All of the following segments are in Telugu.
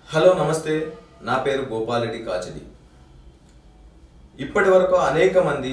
హలో నమస్తే నా పేరు గోపాలరెడ్డి కాచిడి ఇప్పటి వరకు అనేక మంది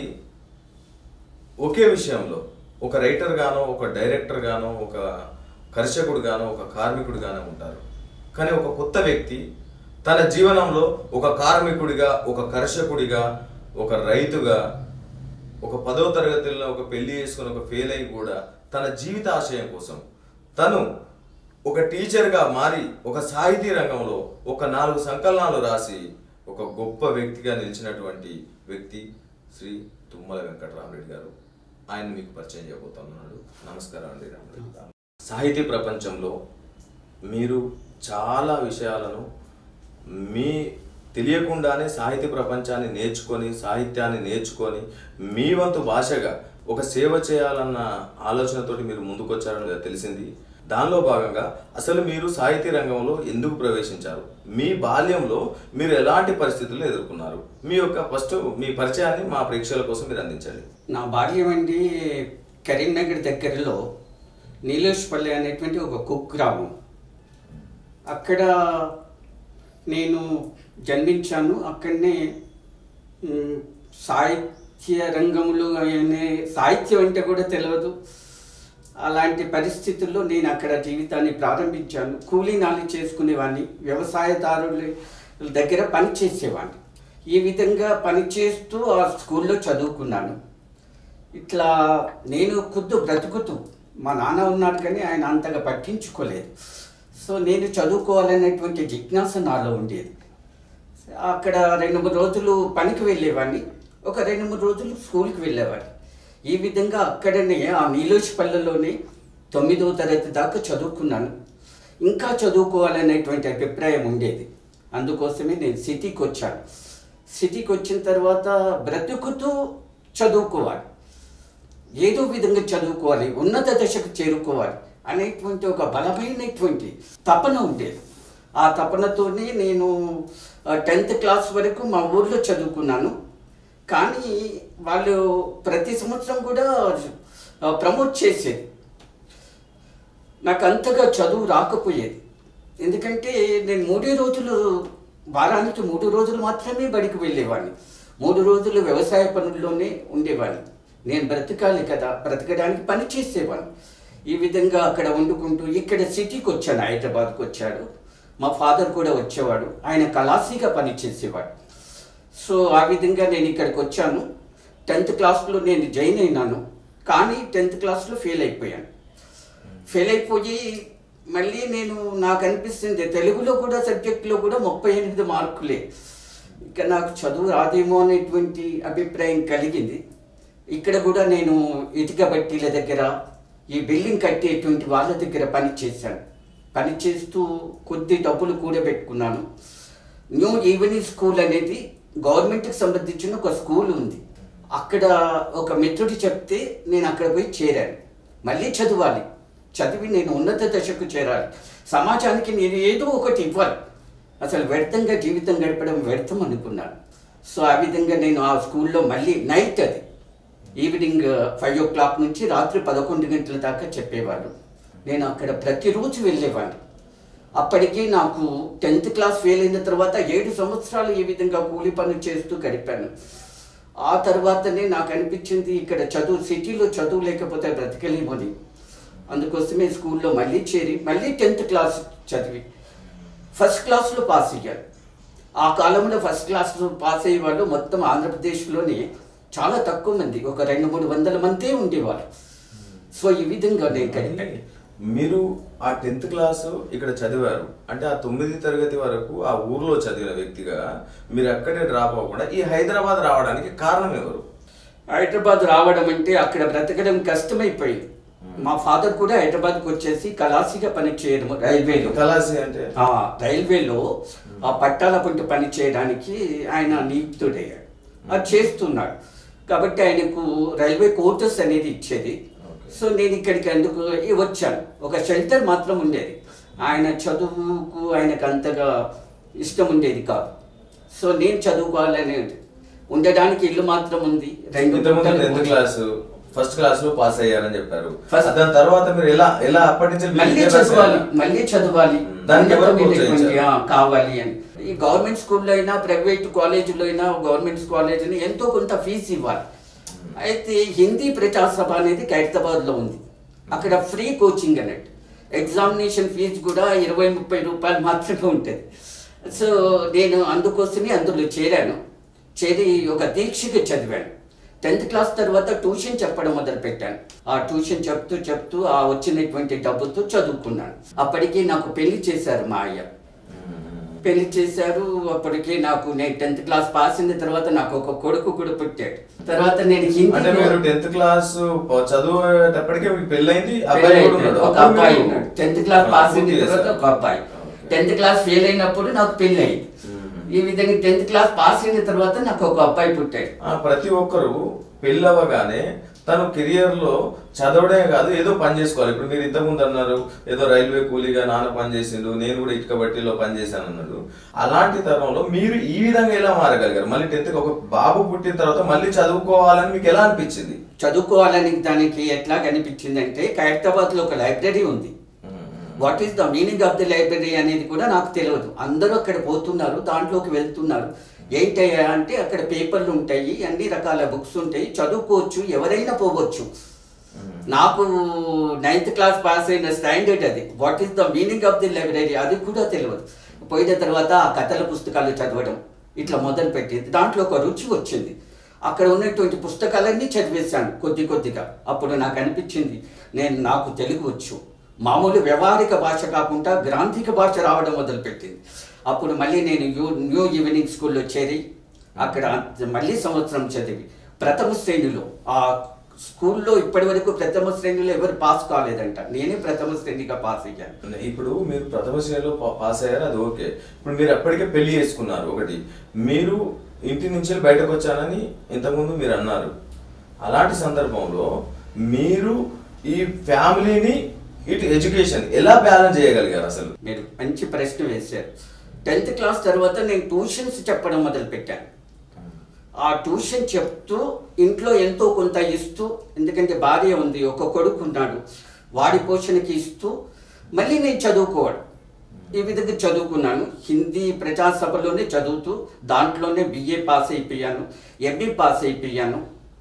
ఒకే విషయంలో ఒక రైటర్ గానో ఒక డైరెక్టర్ గానో ఒక కర్షకుడు గానో ఒక కార్మికుడు గానో ఉంటారు కానీ ఒక కొత్త వ్యక్తి తన జీవనంలో ఒక కార్మికుడిగా ఒక కర్షకుడిగా ఒక రైతుగా ఒక పదో తరగతిలో ఒక పెళ్లి చేసుకుని ఒక ఫెయిల్ అయి కూడా తన జీవిత ఆశయం కోసం తను ఒక టీచర్గా మారి ఒక సాహితీ రంగంలో ఒక నాలుగు సంకలనాలు రాసి ఒక గొప్ప వ్యక్తిగా నిలిచినటువంటి వ్యక్తి శ్రీ తుమ్మల వెంకటరామరెడ్డి గారు ఆయన మీకు పరిచయం చేయబోతున్నాడు నమస్కారం అండి రామరెడ్డి గారు. సాహితీ ప్రపంచంలో మీరు చాలా విషయాలను మీ తెలియకుండానే సాహిత్య ప్రపంచాన్ని నేర్చుకొని సాహిత్యాన్ని నేర్చుకొని మీ వంతు భాషగా ఒక సేవ చేయాలన్న ఆలోచనతోటి మీరు ముందుకొచ్చారని తెలిసింది దానిలో భాగంగా అసలు మీరు సాహితీ రంగంలో ఎందుకు ప్రవేశించారు మీ బాల్యంలో మీరు ఎలాంటి పరిస్థితులు ఎదుర్కొన్నారు మీ యొక్క ఫస్ట్ మీ పరిచయాన్ని మా ప్రేక్షకుల కోసం మీరు అందించండి నా బాల్యం అండి కరీంనగర్ దగ్గరలో నీలేష్పల్లి అనేటువంటి ఒక కుగ్రామం అక్కడ నేను జన్మించాను అక్కడనే మ్, సాహిత్య రంగంలో అనే సాహిత్యం అంటే కూడా తెలియదు అలాంటి పరిస్థితుల్లో నేను అక్కడ జీవితాన్ని ప్రారంభించాను కూలీ నాలి చేసుకునేవాడిని వ్యవసాయదారుల దగ్గర పని చేసేవాడిని ఈ విధంగా పనిచేస్తూ ఆ స్కూల్లో చదువుకున్నాను ఇట్లా నేను ఖుద్దు బ్రతుకుతూ మా నాన్న ఉన్నాడు కానీ ఆయన అంతగా పట్టించుకోలేదు సో నేను చదువుకోవాలనేటువంటి జిజ్ఞాస నాలో ఉండేది అక్కడ రెండు మూడు రోజులు పనికి వెళ్ళేవాడిని ఒక రెండు మూడు రోజులు స్కూల్కి వెళ్ళేవాడిని ఈ విధంగా అక్కడనే ఆ నీలోష్పల్లెలోనే తొమ్మిదవ తరగతి దాకా చదువుకున్నాను ఇంకా చదువుకోవాలనేటువంటి అభిప్రాయం ఉండేది అందుకోసమే నేను సిటీకి వచ్చాను సిటీకి వచ్చిన తర్వాత బ్రతుకుతూ చదువుకోవాలి ఏదో విధంగా చదువుకోవాలి ఉన్నత దశకు చేరుకోవాలి అనేటువంటి ఒక బలమైనటువంటి తపన ఉండేది ఆ తపనతోనే నేను టెన్త్ క్లాస్ వరకు మా ఊర్లో చదువుకున్నాను కానీ వాళ్ళు ప్రతి సంవత్సరం కూడా ఆ, ప్రమోట్ చేసేది నాకు అంతగా చదువు రాకపోయేది ఎందుకంటే నేను మూడే రోజులు వారానికి మూడు రోజులు మాత్రమే బడికి వెళ్ళేవాడిని మూడు రోజులు వ్యవసాయ పనుల్లోనే ఉండేవాడిని నేను బ్రతకాలి కదా బ్రతకడానికి పని చేసేవాడిని ఈ విధంగా అక్కడ వండుకుంటూ ఇక్కడ సిటీకి వచ్చాను హైదరాబాద్కి వచ్చాడు మా ఫాదర్ కూడా వచ్చేవాడు ఆయన కళాసీగా పని చేసేవాడు సో ఆ విధంగా నేను ఇక్కడికి వచ్చాను టెన్త్ క్లాస్లో నేను జాయిన్ అయినాను కానీ టెన్త్ క్లాస్లో ఫెయిల్ అయిపోయాను ఫెయిల్ అయిపోయి మళ్ళీ నేను నాకు అనిపిస్తుంది తెలుగులో కూడా సబ్జెక్టులో కూడా ముప్పై ఎనిమిది మార్కులే ఇక నాకు చదువు రాదేమో అనేటువంటి అభిప్రాయం కలిగింది ఇక్కడ కూడా నేను ఇటుక బట్టీల దగ్గర ఈ బిల్డింగ్ కట్టేటువంటి వాళ్ళ దగ్గర పని చేశాను పని చేస్తూ కొద్ది డబ్బులు కూడబెట్టుకున్నాను న్యూ ఈవినింగ్ స్కూల్ అనేది గవర్నమెంట్కి సంబంధించిన ఒక స్కూల్ ఉంది అక్కడ ఒక మిత్రుడు చెప్తే నేను అక్కడ పోయి చేరాను మళ్ళీ చదవాలి చదివి నేను ఉన్నత దశకు చేరాలి సమాజానికి నేను ఏదో ఒకటి ఇవ్వాలి అసలు వ్యర్థంగా జీవితం గడపడం వ్యర్థం అనుకున్నాను సో ఆ విధంగా నేను ఆ స్కూల్లో మళ్ళీ నైట్ అది ఈవినింగ్ ఫైవ్ ఓ క్లాక్ నుంచి రాత్రి పదకొండు గంటల దాకా చెప్పేవాళ్ళు నేను అక్కడ ప్రతిరోజు వెళ్ళేవాడిని అప్పటికి నాకు టెన్త్ క్లాస్ ఫెయిల్ అయిన తర్వాత ఏడు సంవత్సరాలు ఈ విధంగా కూలి పనులు చేస్తూ గడిపాను ఆ తర్వాతనే నాకు అనిపించింది ఇక్కడ చదువు సిటీలో చదువు లేకపోతే బ్రతకలేమని అందుకోసమే స్కూల్లో మళ్ళీ చేరి మళ్ళీ టెన్త్ క్లాస్ చదివి ఫస్ట్ క్లాస్లో పాస్ అయ్యాను ఆ కాలంలో ఫస్ట్ క్లాస్లో పాస్ అయ్యే వాళ్ళు మొత్తం ఆంధ్రప్రదేశ్లోనే చాలా తక్కువ మంది ఒక రెండు మూడు వందల మందే ఉండేవారు సో ఈ విధంగా నేను గడిపాను మీరు ఆ టెన్త్ క్లాస్ ఇక్కడ చదివారు అంటే ఆ తొమ్మిది తరగతి వరకు ఆ ఊర్లో చదివిన వ్యక్తిగా మీరు అక్కడే డ్రాప్ అవ్వకుండా ఈ హైదరాబాద్ రావడానికి కారణం ఎవరు హైదరాబాద్ రావడం అంటే అక్కడ బ్రతకడం కష్టమైపోయింది మా ఫాదర్ కూడా హైదరాబాద్కి వచ్చేసి కలాసిగా పని చేయడం రైల్వేలో కలాసి అంటే ఆ రైల్వేలో ఆ పట్టాల పంట పని చేయడానికి ఆయన నియుక్తుడయ్యాడు అది చేస్తున్నాడు కాబట్టి ఆయనకు రైల్వే కోర్టర్స్ అనేది ఇచ్చేది Okay. సో నేను ఇక్కడికి ఎందుకు వచ్చాను ఒక షెల్టర్ మాత్రం ఉండేది ఆయన చదువుకు ఆయనకు అంతగా ఇష్టం ఉండేది కాదు సో నేను చదువుకోవాలని ఉండడానికి ఇల్లు మాత్రం ఉంది రెండు ఇంతకుముందు గుంటలు టెన్త్ క్లాస్ ఫస్ట్ క్లాస్ లో పాస్ అయ్యారని చెప్పారు First- దాని తర్వాత మీరు ఎలా ఎలా అప్పటి నుంచి మళ్ళీ విద్యాభ్యాసం చదవాలి ఎలా? మళ్ళీ చదవాలి మ్మ్. దానికి ఎవరు ఉన్నతమైనటువంటి, ప్రోత్సహించారు? ఆ, కావాలి అని ఈ గవర్నమెంట్ స్కూల్లో అయినా ప్రైవేట్ కాలేజీలో అయినా గవర్నమెంట్ కాలేజ్ అయినా ఎంతో కొంత ఫీజు ఇవ్వాలి అయితే హిందీ ప్రజాసభ అనేది ఖైరతాబాద్లో ఉంది అక్కడ ఫ్రీ కోచింగ్ అన్నట్టు ఎగ్జామినేషన్ ఫీజు కూడా ఇరవై ముప్పై రూపాయలు మాత్రమే ఉంటుంది సో నేను అందుకోసమే అందులో చేరాను చేరి ఒక దీక్షగా చదివాను టెన్త్ క్లాస్ తర్వాత ట్యూషన్ చెప్పడం మొదలు పెట్టాను ఆ ట్యూషన్ చెప్తూ చెప్తూ ఆ వచ్చినటువంటి డబ్బుతో చదువుకున్నాను అప్పటికి నాకు పెళ్లి చేశారు మా అయ్య పెళ్లి చేశారు అప్పటికి నాకు నేను టెన్త్ క్లాస్ పాస్ అయిన తర్వాత నాకు ఒక కొడుకు కూడా పుట్టాడు తర్వాత నేను అంటే మీరు హిందీ టెన్త్ క్లాస్ చదువుటప్పటికే మీకు పెళ్ళైంది అబ్బాయి కూడా ఉన్నాడు ఒక అప్పుడు అబ్బాయి మీరు- ఉన్నాడు టెన్త్ క్లాస్ పాస్ అయిన పూర్తి తర్వాత చేశారు. ఒక అబ్బాయి ఓకే. టెన్త్ క్లాస్ ఫెయిల్ అయినప్పుడు నాకు పెళ్లి అయింది మ్మ్. ఈ విధంగా టెన్త్ క్లాస్ పాస్ అయిన తర్వాత నాకు ఒక అబ్బాయి పుట్టాడు ఆ, ప్రతి ఒక్కరు పెళ్ళి అవ్వగానే తను కెరియర్ లో చదవడమే కాదు ఏదో పని చేసుకోవాలి ఇప్పుడు మీరు ఇంతకుముందు అన్నారు ఏదో రైల్వే కూలీగా నాన్న పని చేసిండు నేను కూడా ఇటుక బట్టీలో పని చేశాను అన్నాడు అలాంటి తరంలో మీరు ఈ విధంగా ఎలా మారగలిగారు మళ్ళీ టెన్త్ ఒక బాబు పుట్టిన తర్వాత మళ్ళీ చదువుకోవాలని మీకు ఎలా అనిపించింది చదువుకోవాలని దానికి ఎట్లా కనిపించిందంటే ఖైరతాబాద్ లో ఒక లైబ్రరీ ఉంది what is the meaning of the library అనేది కూడా నాకు తెలియదు అందరూ అక్కడ పోతున్నారు దాంట్లోకి వెళ్తున్నారు ఏంటయ్యా అంటే అక్కడ పేపర్లు ఉంటాయి అన్ని రకాల బుక్స్ ఉంటాయి చదువుకోవచ్చు ఎవరైనా పోవచ్చు నాకు నైన్త్ క్లాస్ పాస్ అయిన స్టాండర్డ్ అది what is the meaning of the library అది కూడా తెలియదు పోయిన తర్వాత ఆ కథల పుస్తకాలు చదవడం ఇట్లా మొదలు పెట్టింది దాంట్లో ఒక రుచి వచ్చింది అక్కడ ఉన్నటువంటి పుస్తకాలన్నీ చదివేశాను కొద్ది కొద్దిగా అప్పుడు నాకు అనిపించింది నేను నాకు తెలుగు వచ్చు మామూలు వ్యవహారిక భాష కాకుండా గ్రాంధిక భాష రావడం మొదలుపెట్టింది అప్పుడు మళ్ళీ నేను యూ న్యూ ఈవినింగ్ స్కూల్లో చేరి అక్కడ మళ్ళీ సంవత్సరం చదివి ప్రథమ శ్రేణిలో ఆ స్కూల్లో ఇప్పటి వరకు ప్రథమ శ్రేణిలో ఎవరు పాస్ కాలేదంట నేనే ప్రథమ శ్రేణిగా పాస్ అయ్యాను ఇప్పుడు మీరు ప్రథమ శ్రేణిలో పా- పాస్ అయ్యారు అది ఓకే ఇప్పుడు మీరు అప్పటికే పెళ్లి చేసుకున్నారు ఒకటి మీరు ఇంటి నుంచి బయటకు వచ్చానని ఇంతకుముందు మీరు అన్నారు అలాంటి సందర్భంలో మీరు ఈ ఫ్యామిలీని ఇటు ఎడ్యుకేషన్ ఎలా బ్యాలెన్స్ చేయగలిగారు అసలు మీరు మంచి ప్రశ్న వేశారు టెన్త్ క్లాస్ తర్వాత నేను ట్యూషన్స్ చెప్పడం మొదలు పెట్టాను ఆ ట్యూషన్ చెప్తూ ఇంట్లో ఎంతో కొంత ఇస్తూ ఎందుకంటే భార్య ఉంది ఒక కొడుకు ఉన్నాడు వాడి పోషణకి ఇస్తూ మళ్ళీ నేను చదువుకోవడం ఈ విధంగా చదువుకున్నాను హిందీ ప్రజాసభలోనే చదువుతూ దాంట్లోనే బిఏ పాస్ అయిపోయాను ఎంఏ పాస్ అయిపోయాను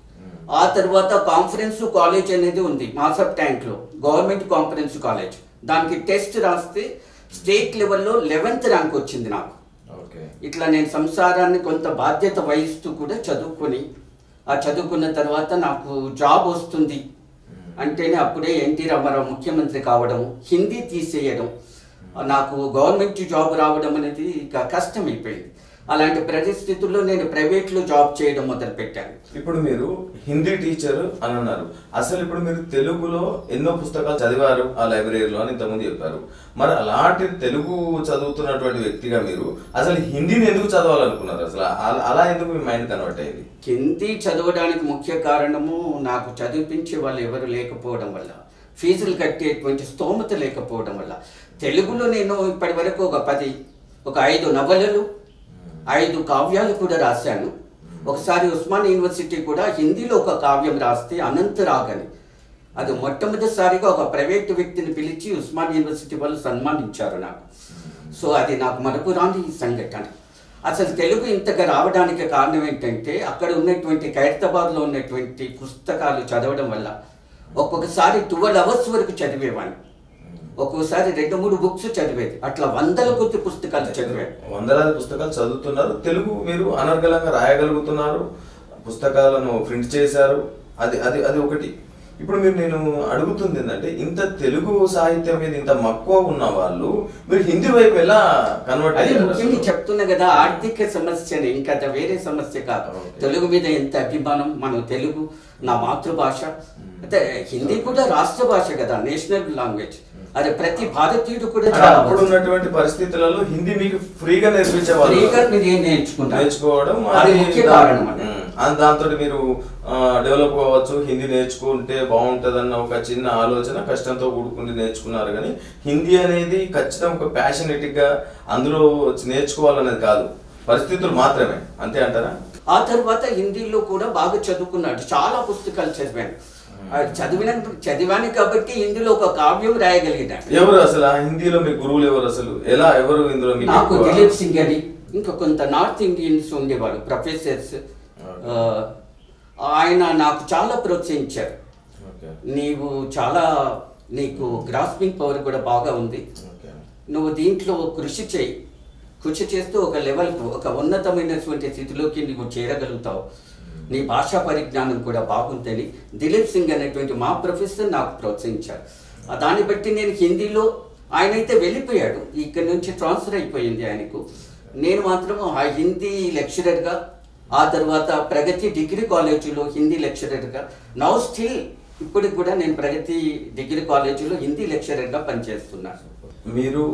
ఆ తర్వాత కాన్ఫరెన్స్ కాలేజ్ అనేది ఉంది మాసప్ ట్యాంక్లో గవర్నమెంట్ కాన్ఫరెన్స్ కాలేజ్ దానికి టెస్ట్ రాస్తే స్టేట్ లెవెల్లో లెవెన్త్ ర్యాంక్ వచ్చింది నాకు ఓకే ఇట్లా నేను సంసారాన్ని కొంత బాధ్యత వహిస్తూ కూడా చదువుకొని ఆ చదువుకున్న తర్వాత నాకు జాబ్ వస్తుంది అంటేనే అప్పుడే ఎన్టీ రామారావు ముఖ్యమంత్రి కావడం హిందీ తీసేయడం నాకు గవర్నమెంట్ జాబ్ రావడం అనేది ఇక కష్టమైపోయింది అలాంటి పరిస్థితుల్లో నేను ప్రైవేట్లో జాబ్ చేయడం మొదలుపెట్టాను ఇప్పుడు మీరు హిందీ టీచర్ అని అన్నారు అసలు ఇప్పుడు మీరు తెలుగులో ఎన్నో పుస్తకాలు చదివారు ఆ లైబ్రరీలో అని ఇంతకుముందు చెప్పారు మరి అలాంటి తెలుగు చదువుతున్నటువంటి వ్యక్తిగా మీరు అసలు హిందీని ఎందుకు చదవాలనుకున్నారు అసలు అలా- అలా ఎందుకు మీ మైండ్ కన్వర్ట్ అయింది హిందీ చదవడానికి ముఖ్య కారణము నాకు చదివించే వాళ్ళు ఎవరు లేకపోవడం వల్ల ఫీజులు కట్టేటువంటి స్తోమత లేకపోవడం వల్ల తెలుగులో నేను ఇప్పటి వరకు ఒక పది ఒక ఐదు నవలలు ఐదు కావ్యాలు కూడా రాశాను ఒకసారి ఉస్మాన్ యూనివర్సిటీ కూడా హిందీలో ఒక కావ్యం రాస్తే అనంతరాగ్ అని అది మొట్టమొదటిసారిగా ఒక ప్రైవేట్ వ్యక్తిని పిలిచి ఉస్మాన్ యూనివర్సిటీ వాళ్ళు సన్మానించారు నాకు సో అది నాకు మరపురాని సంఘటన అసలు తెలుగు ఇంతగా రావడానికి కారణం ఏంటంటే అక్కడ ఉన్నటువంటి ఖైరతాబాద్లో ఉన్నటువంటి పుస్తకాలు చదవడం వల్ల ఒక్కొక్కసారి ట్వెల్వ్ అవర్స్ వరకు చదివేవాడిని ఒక్కొక్కసారి రెండు మూడు బుక్స్ చదివేది అట్లా వందల కొద్ది పుస్తకాలు చదివాను వందలాది పుస్తకాలు చదువుతున్నారు తెలుగు మీరు అనర్గళంగా రాయగలుగుతున్నారు పుస్తకాలను ప్రింట్ చేశారు అది అది అది ఒకటి ఇప్పుడు మీరు నేను అడుగుతుంది ఏంటంటే ఇంత తెలుగు సాహిత్యం మీద ఇంత మక్కువ ఉన్న వాళ్ళు మీరు హిందీ వైపు ఎలా కన్వర్ట్ అది అయ్యారు ముఖ్యంగా అసలు? చెప్తున్నా కదా ఆర్థిక సమస్యని ఇంకా అది వేరే సమస్య కాదు Okay. తెలుగు మీద ఎంత అభిమానం మన తెలుగు నా మాతృభాష అయితే హిందీ కూడా రాష్ట్ర భాష కదా నేషనల్ లాంగ్వేజ్ అది ప్రతి భారతీయుడు కూడా అంటే చాలా అప్పుడు ఉన్నటువంటి పరిస్థితులలో హిందీ మీకు ఫ్రీగా నేర్పించేవాళ్ళు ఫ్రీగా మీరు ఏం నేర్చుకుంటారు నేర్చుకోవడం అది ముఖ్య కారణం అది. దాంతో మీరు డెవలప్ కావచ్చు హిందీ నేర్చుకుంటే బాగుంటదన్న ఒక చిన్న ఆలోచన కష్టంతో కూడుకుని నేర్చుకున్నారు కానీ హిందీ అనేది ఖచ్చితంగా ఒక ప్యాషనెటిక్ గా అందులో నేర్చుకోవాలనేది కాదు పరిస్థితులు మాత్రమే అంతే అంటారా ఆ తర్వాత హిందీలో కూడా బాగా చదువుకున్నాడు చాలా పుస్తకాలు చదివాను అది చదివిన చదివాను కాబట్టి ఇందులో ఒక కావ్యం రాయగలిగినాను ఎవరు అసలు ఆ హిందీలో మీ గురువులు ఎవరు అసలు ఎలా ఎవరు ఇందులో మీకు నాకు ఎక్కువ? దిలీప్ సింగ్ అని ఇంకా కొంత నార్త్ ఇండియన్స్ ఉండేవాళ్ళు ప్రొఫెసర్స్ ఆ, ఆయన నాకు చాలా ప్రోత్సహించారు ఓకే నీవు చాలా నీకు గ్రాస్పింగ్ పవర్ కూడా బాగా ఉంది ఓకే నువ్వు దీంట్లో కృషి చేయి కృషి చేస్తూ ఒక లెవెల్కు ఒక ఉన్నతమైనటువంటి స్థితిలోకి నువ్వు చేరగలుగుతావు నీ భాషా పరిజ్ఞానం కూడా బాగుందని దిలీప్ సింగ్ అనేటువంటి మా ప్రొఫెసర్ నాకు ప్రోత్సహించారు ఆ దాన్ని బట్టి నేను హిందీలో ఆయన అయితే వెళ్ళిపోయాడు ఇక్కడ నుంచి ట్రాన్స్ఫర్ అయిపోయింది ఆయనకు నేను మాత్రం ఆ హిందీ లెక్చరర్గా ఆ తర్వాత ప్రగతి డిగ్రీ కాలేజీలో హిందీ లెక్చరర్గా నౌ స్టిల్ ఇప్పటికి కూడా నేను ప్రగతి డిగ్రీ కాలేజీలో హిందీ లెక్చరర్గా పనిచేస్తున్నాను మీరు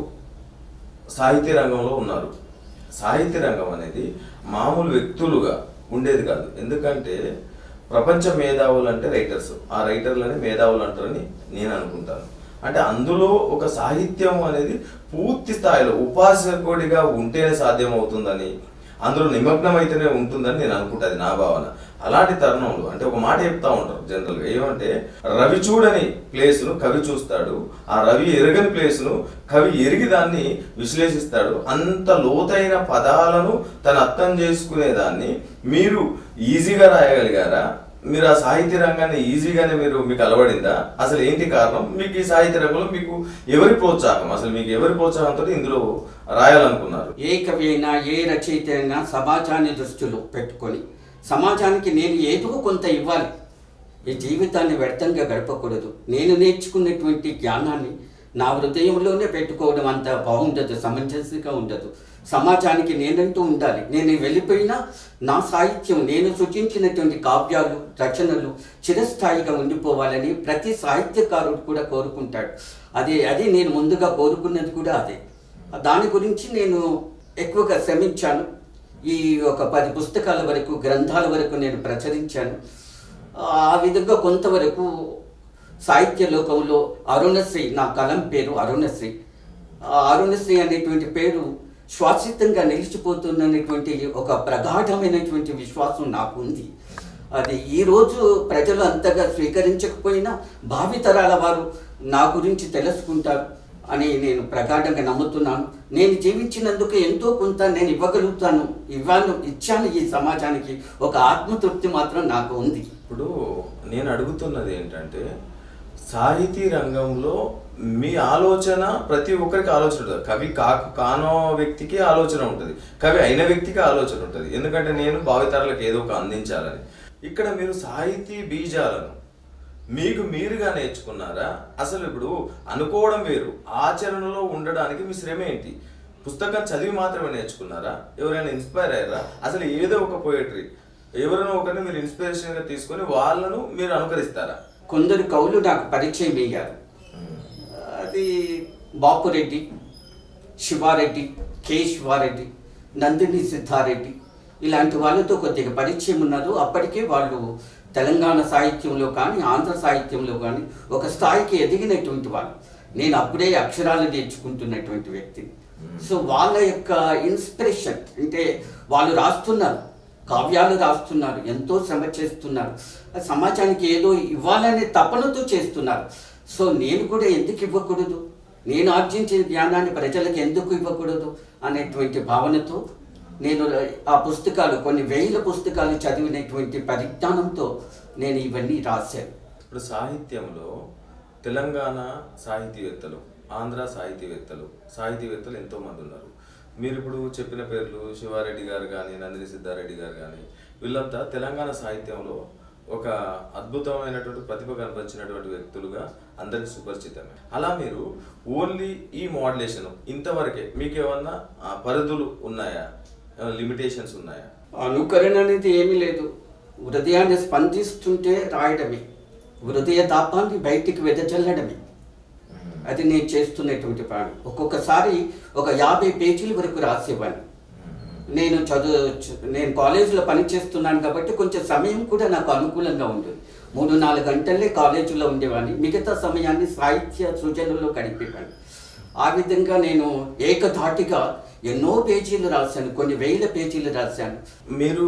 సాహిత్య రంగంలో ఉన్నారు సాహిత్య రంగం అనేది మామూలు వ్యక్తులుగా ఉండేది కాదు ఎందుకంటే ప్రపంచ మేధావులు అంటే రైటర్స్ ఆ రైటర్లని మేధావులు అంటారని నేను అనుకుంటాను అంటే అందులో ఒక సాహిత్యం అనేది పూర్తి స్థాయిలో ఉపాసకుడిగా ఉంటేనే సాధ్యం అవుతుందని అందులో నిమగ్నం అయితేనే ఉంటుందని నేను అనుకుంటా అది నా భావన అలాంటి తరుణంలో అంటే ఒక మాట చెప్తా ఉంటారు జనరల్గా ఏమంటే రవి చూడని ప్లేస్ను కవి చూస్తాడు ఆ రవి ఎరగని ప్లేస్ను కవి ఎరిగి దాన్ని విశ్లేషిస్తాడు అంత లోతైన పదాలను తను అర్థం చేసుకునేదాన్ని మీరు ఈజీగా రాయగలిగారా మీరు ఆ సాహిత్య రంగాన్ని ఈజీగానే మీరు మీకు అలవడిందా అసలు ఏంటి కారణం మీకు ఈ సాహిత్య రంగంలో మీకు ఎవరి ప్రోత్సాహం అసలు మీకు ఎవరి ప్రోత్సాహంతో ఇందులో రాయాలనుకున్నారు ఏ కవి అయినా ఏ రచయిత అయినా సమాజాన్ని దృష్టిలో పెట్టుకొని సమాజానికి నేను ఏదో కొంత ఇవ్వాలి ఈ జీవితాన్ని వ్యర్థంగా గడపకూడదు నేను నేర్చుకున్నటువంటి జ్ఞానాన్ని నా హృదయంలోనే పెట్టుకోవడం అంత బాగుండదు సమంజసంగా ఉండదు సమాజానికి నేనంటూ ఉండాలి నేను వెళ్ళిపోయినా నా సాహిత్యం నేను సృజించినటువంటి కావ్యాలు రచనలు చిరస్థాయిగా ఉండిపోవాలని ప్రతి సాహిత్యకారుడు కూడా కోరుకుంటాడు అదే అది నేను ముందుగా కోరుకున్నది కూడా అదే దాని గురించి నేను ఎక్కువగా శ్రమించాను ఈ ఒక పది పుస్తకాల వరకు గ్రంథాల వరకు నేను ప్రచురించాను ఆ విధంగా కొంతవరకు సాహిత్య లోకంలో అరుణశ్రీ నా కలం పేరు అరుణశ్రీ ఆ అరుణశ్రీ అనేటువంటి పేరు శాశ్వతంగా నిలిచిపోతుందనేటువంటి ఒక ప్రగాఢమైనటువంటి విశ్వాసం నాకు ఉంది అది ఈరోజు ప్రజలు అంతగా స్వీకరించకపోయినా భావితరాల వారు నా గురించి తెలుసుకుంటారు అని నేను ప్రగాఢంగా నమ్ముతున్నాను నేను జీవించినందుకు ఎంతో కొంత నేను ఇవ్వగలుగుతాను ఇవ్వాను ఇచ్చాను ఈ సమాజానికి ఒక ఆత్మతృప్తి మాత్రం నాకు ఉంది ఇప్పుడు నేను అడుగుతున్నది ఏంటంటే సాహితీ రంగంలో మీ ఆలోచన ప్రతి ఒక్కరికి ఆలోచన ఉంటుంది కవి కాకు కానో వ్యక్తికి ఆలోచన ఉంటుంది కవి అయిన వ్యక్తికి ఆలోచన ఉంటుంది ఎందుకంటే నేను భావితరాలకు ఏదో ఒక అందించాలని ఇక్కడ మీరు సాహితీ బీజాలను మీకు మీరుగా నేర్చుకున్నారా అసలు ఇప్పుడు అనుకోవడం వేరు ఆచరణలో ఉండడానికి మీ శ్రమ ఏంటి పుస్తకం చదివి మాత్రమే నేర్చుకున్నారా ఎవరైనా ఇన్స్పైర్ అయ్యారా అసలు ఏదో ఒక పోయట్రీ ఎవరైనా ఒకరిని మీరు ఇన్స్పిరేషన్గా తీసుకొని వాళ్ళను మీరు అనుకరిస్తారా కొందరు కవులు నాకు పరిచయం అయ్యారు అది బాపురెడ్డి శివారెడ్డి కె శివారెడ్డి నందిని సిద్ధారెడ్డి ఇలాంటి వాళ్ళతో కొద్దిగా పరిచయం ఉన్నారు అప్పటికే వాళ్ళు తెలంగాణ సాహిత్యంలో కానీ ఆంధ్ర సాహిత్యంలో కానీ ఒక స్థాయికి ఎదిగినటువంటి వాళ్ళు నేను అప్పుడే అక్షరాలు నేర్చుకుంటున్నటువంటి వ్యక్తిని సో వాళ్ళ యొక్క ఇన్స్పిరేషన్ అంటే వాళ్ళు రాస్తున్నారు కావ్యాలు రాస్తున్నారు ఎంతో శ్రమ చేస్తున్నారు ఆ సమాజానికి ఏదో ఇవ్వాలనే తపనతో చేస్తున్నారు సో నేను కూడా ఎందుకు ఇవ్వకూడదు నేను ఆర్జించిన జ్ఞానాన్ని ప్రజలకు ఎందుకు ఇవ్వకూడదు అనేటువంటి భావనతో నేను ఆ పుస్తకాలు కొన్ని వేల పుస్తకాలు చదివినటువంటి పరిజ్ఞానంతో నేను ఇవన్నీ రాశాను ఇప్పుడు సాహిత్యంలో తెలంగాణ సాహితీవేత్తలు ఆంధ్ర సాహితీవేత్తలు సాహితీవేత్తలు ఎంతో మంది ఉన్నారు మీరు ఇప్పుడు చెప్పిన పేర్లు శివారెడ్డి గారు కానీ నందిని సిద్ధారెడ్డి గారు కానీ వీళ్ళంతా తెలంగాణ సాహిత్యంలో ఒక అద్భుతమైనటువంటి ప్రతిభ కనపరిచినటువంటి వ్యక్తులుగా అందరికి సుపరిచితమే అలా మీరు ఓన్లీ ఈ మోడలేషన్ ఇంతవరకే మీకు ఏమన్నా ఆ, పరిధులు ఉన్నాయా లిమిటేషన్స్ ఉన్నాయా అనుకరణ అనేది ఏమీ లేదు హృదయాన్ని స్పందిస్తుంటే రాయడమే హృదయ తాపాన్ని బయటికి వెదజల్లడమే అది నేను చేస్తున్నటువంటి పని ఒక్కొక్కసారి ఒక యాభై పేజీల వరకు రాసేవాడిని నేను చదువు చ- నేను కాలేజీలో పనిచేస్తున్నాను కాబట్టి కొంచెం సమయం కూడా నాకు అనుకూలంగా ఉంటుంది మూడు నాలుగు గంటలే కాలేజీలో ఉండేవాడిని మిగతా సమయాన్ని సాహిత్య సృజనలో గడిపేవాడిని ఆ విధంగా నేను ఏకధాటిగా ఎన్నో పేజీలు రాశాను కొన్ని వేల పేజీలు రాశాను మీరు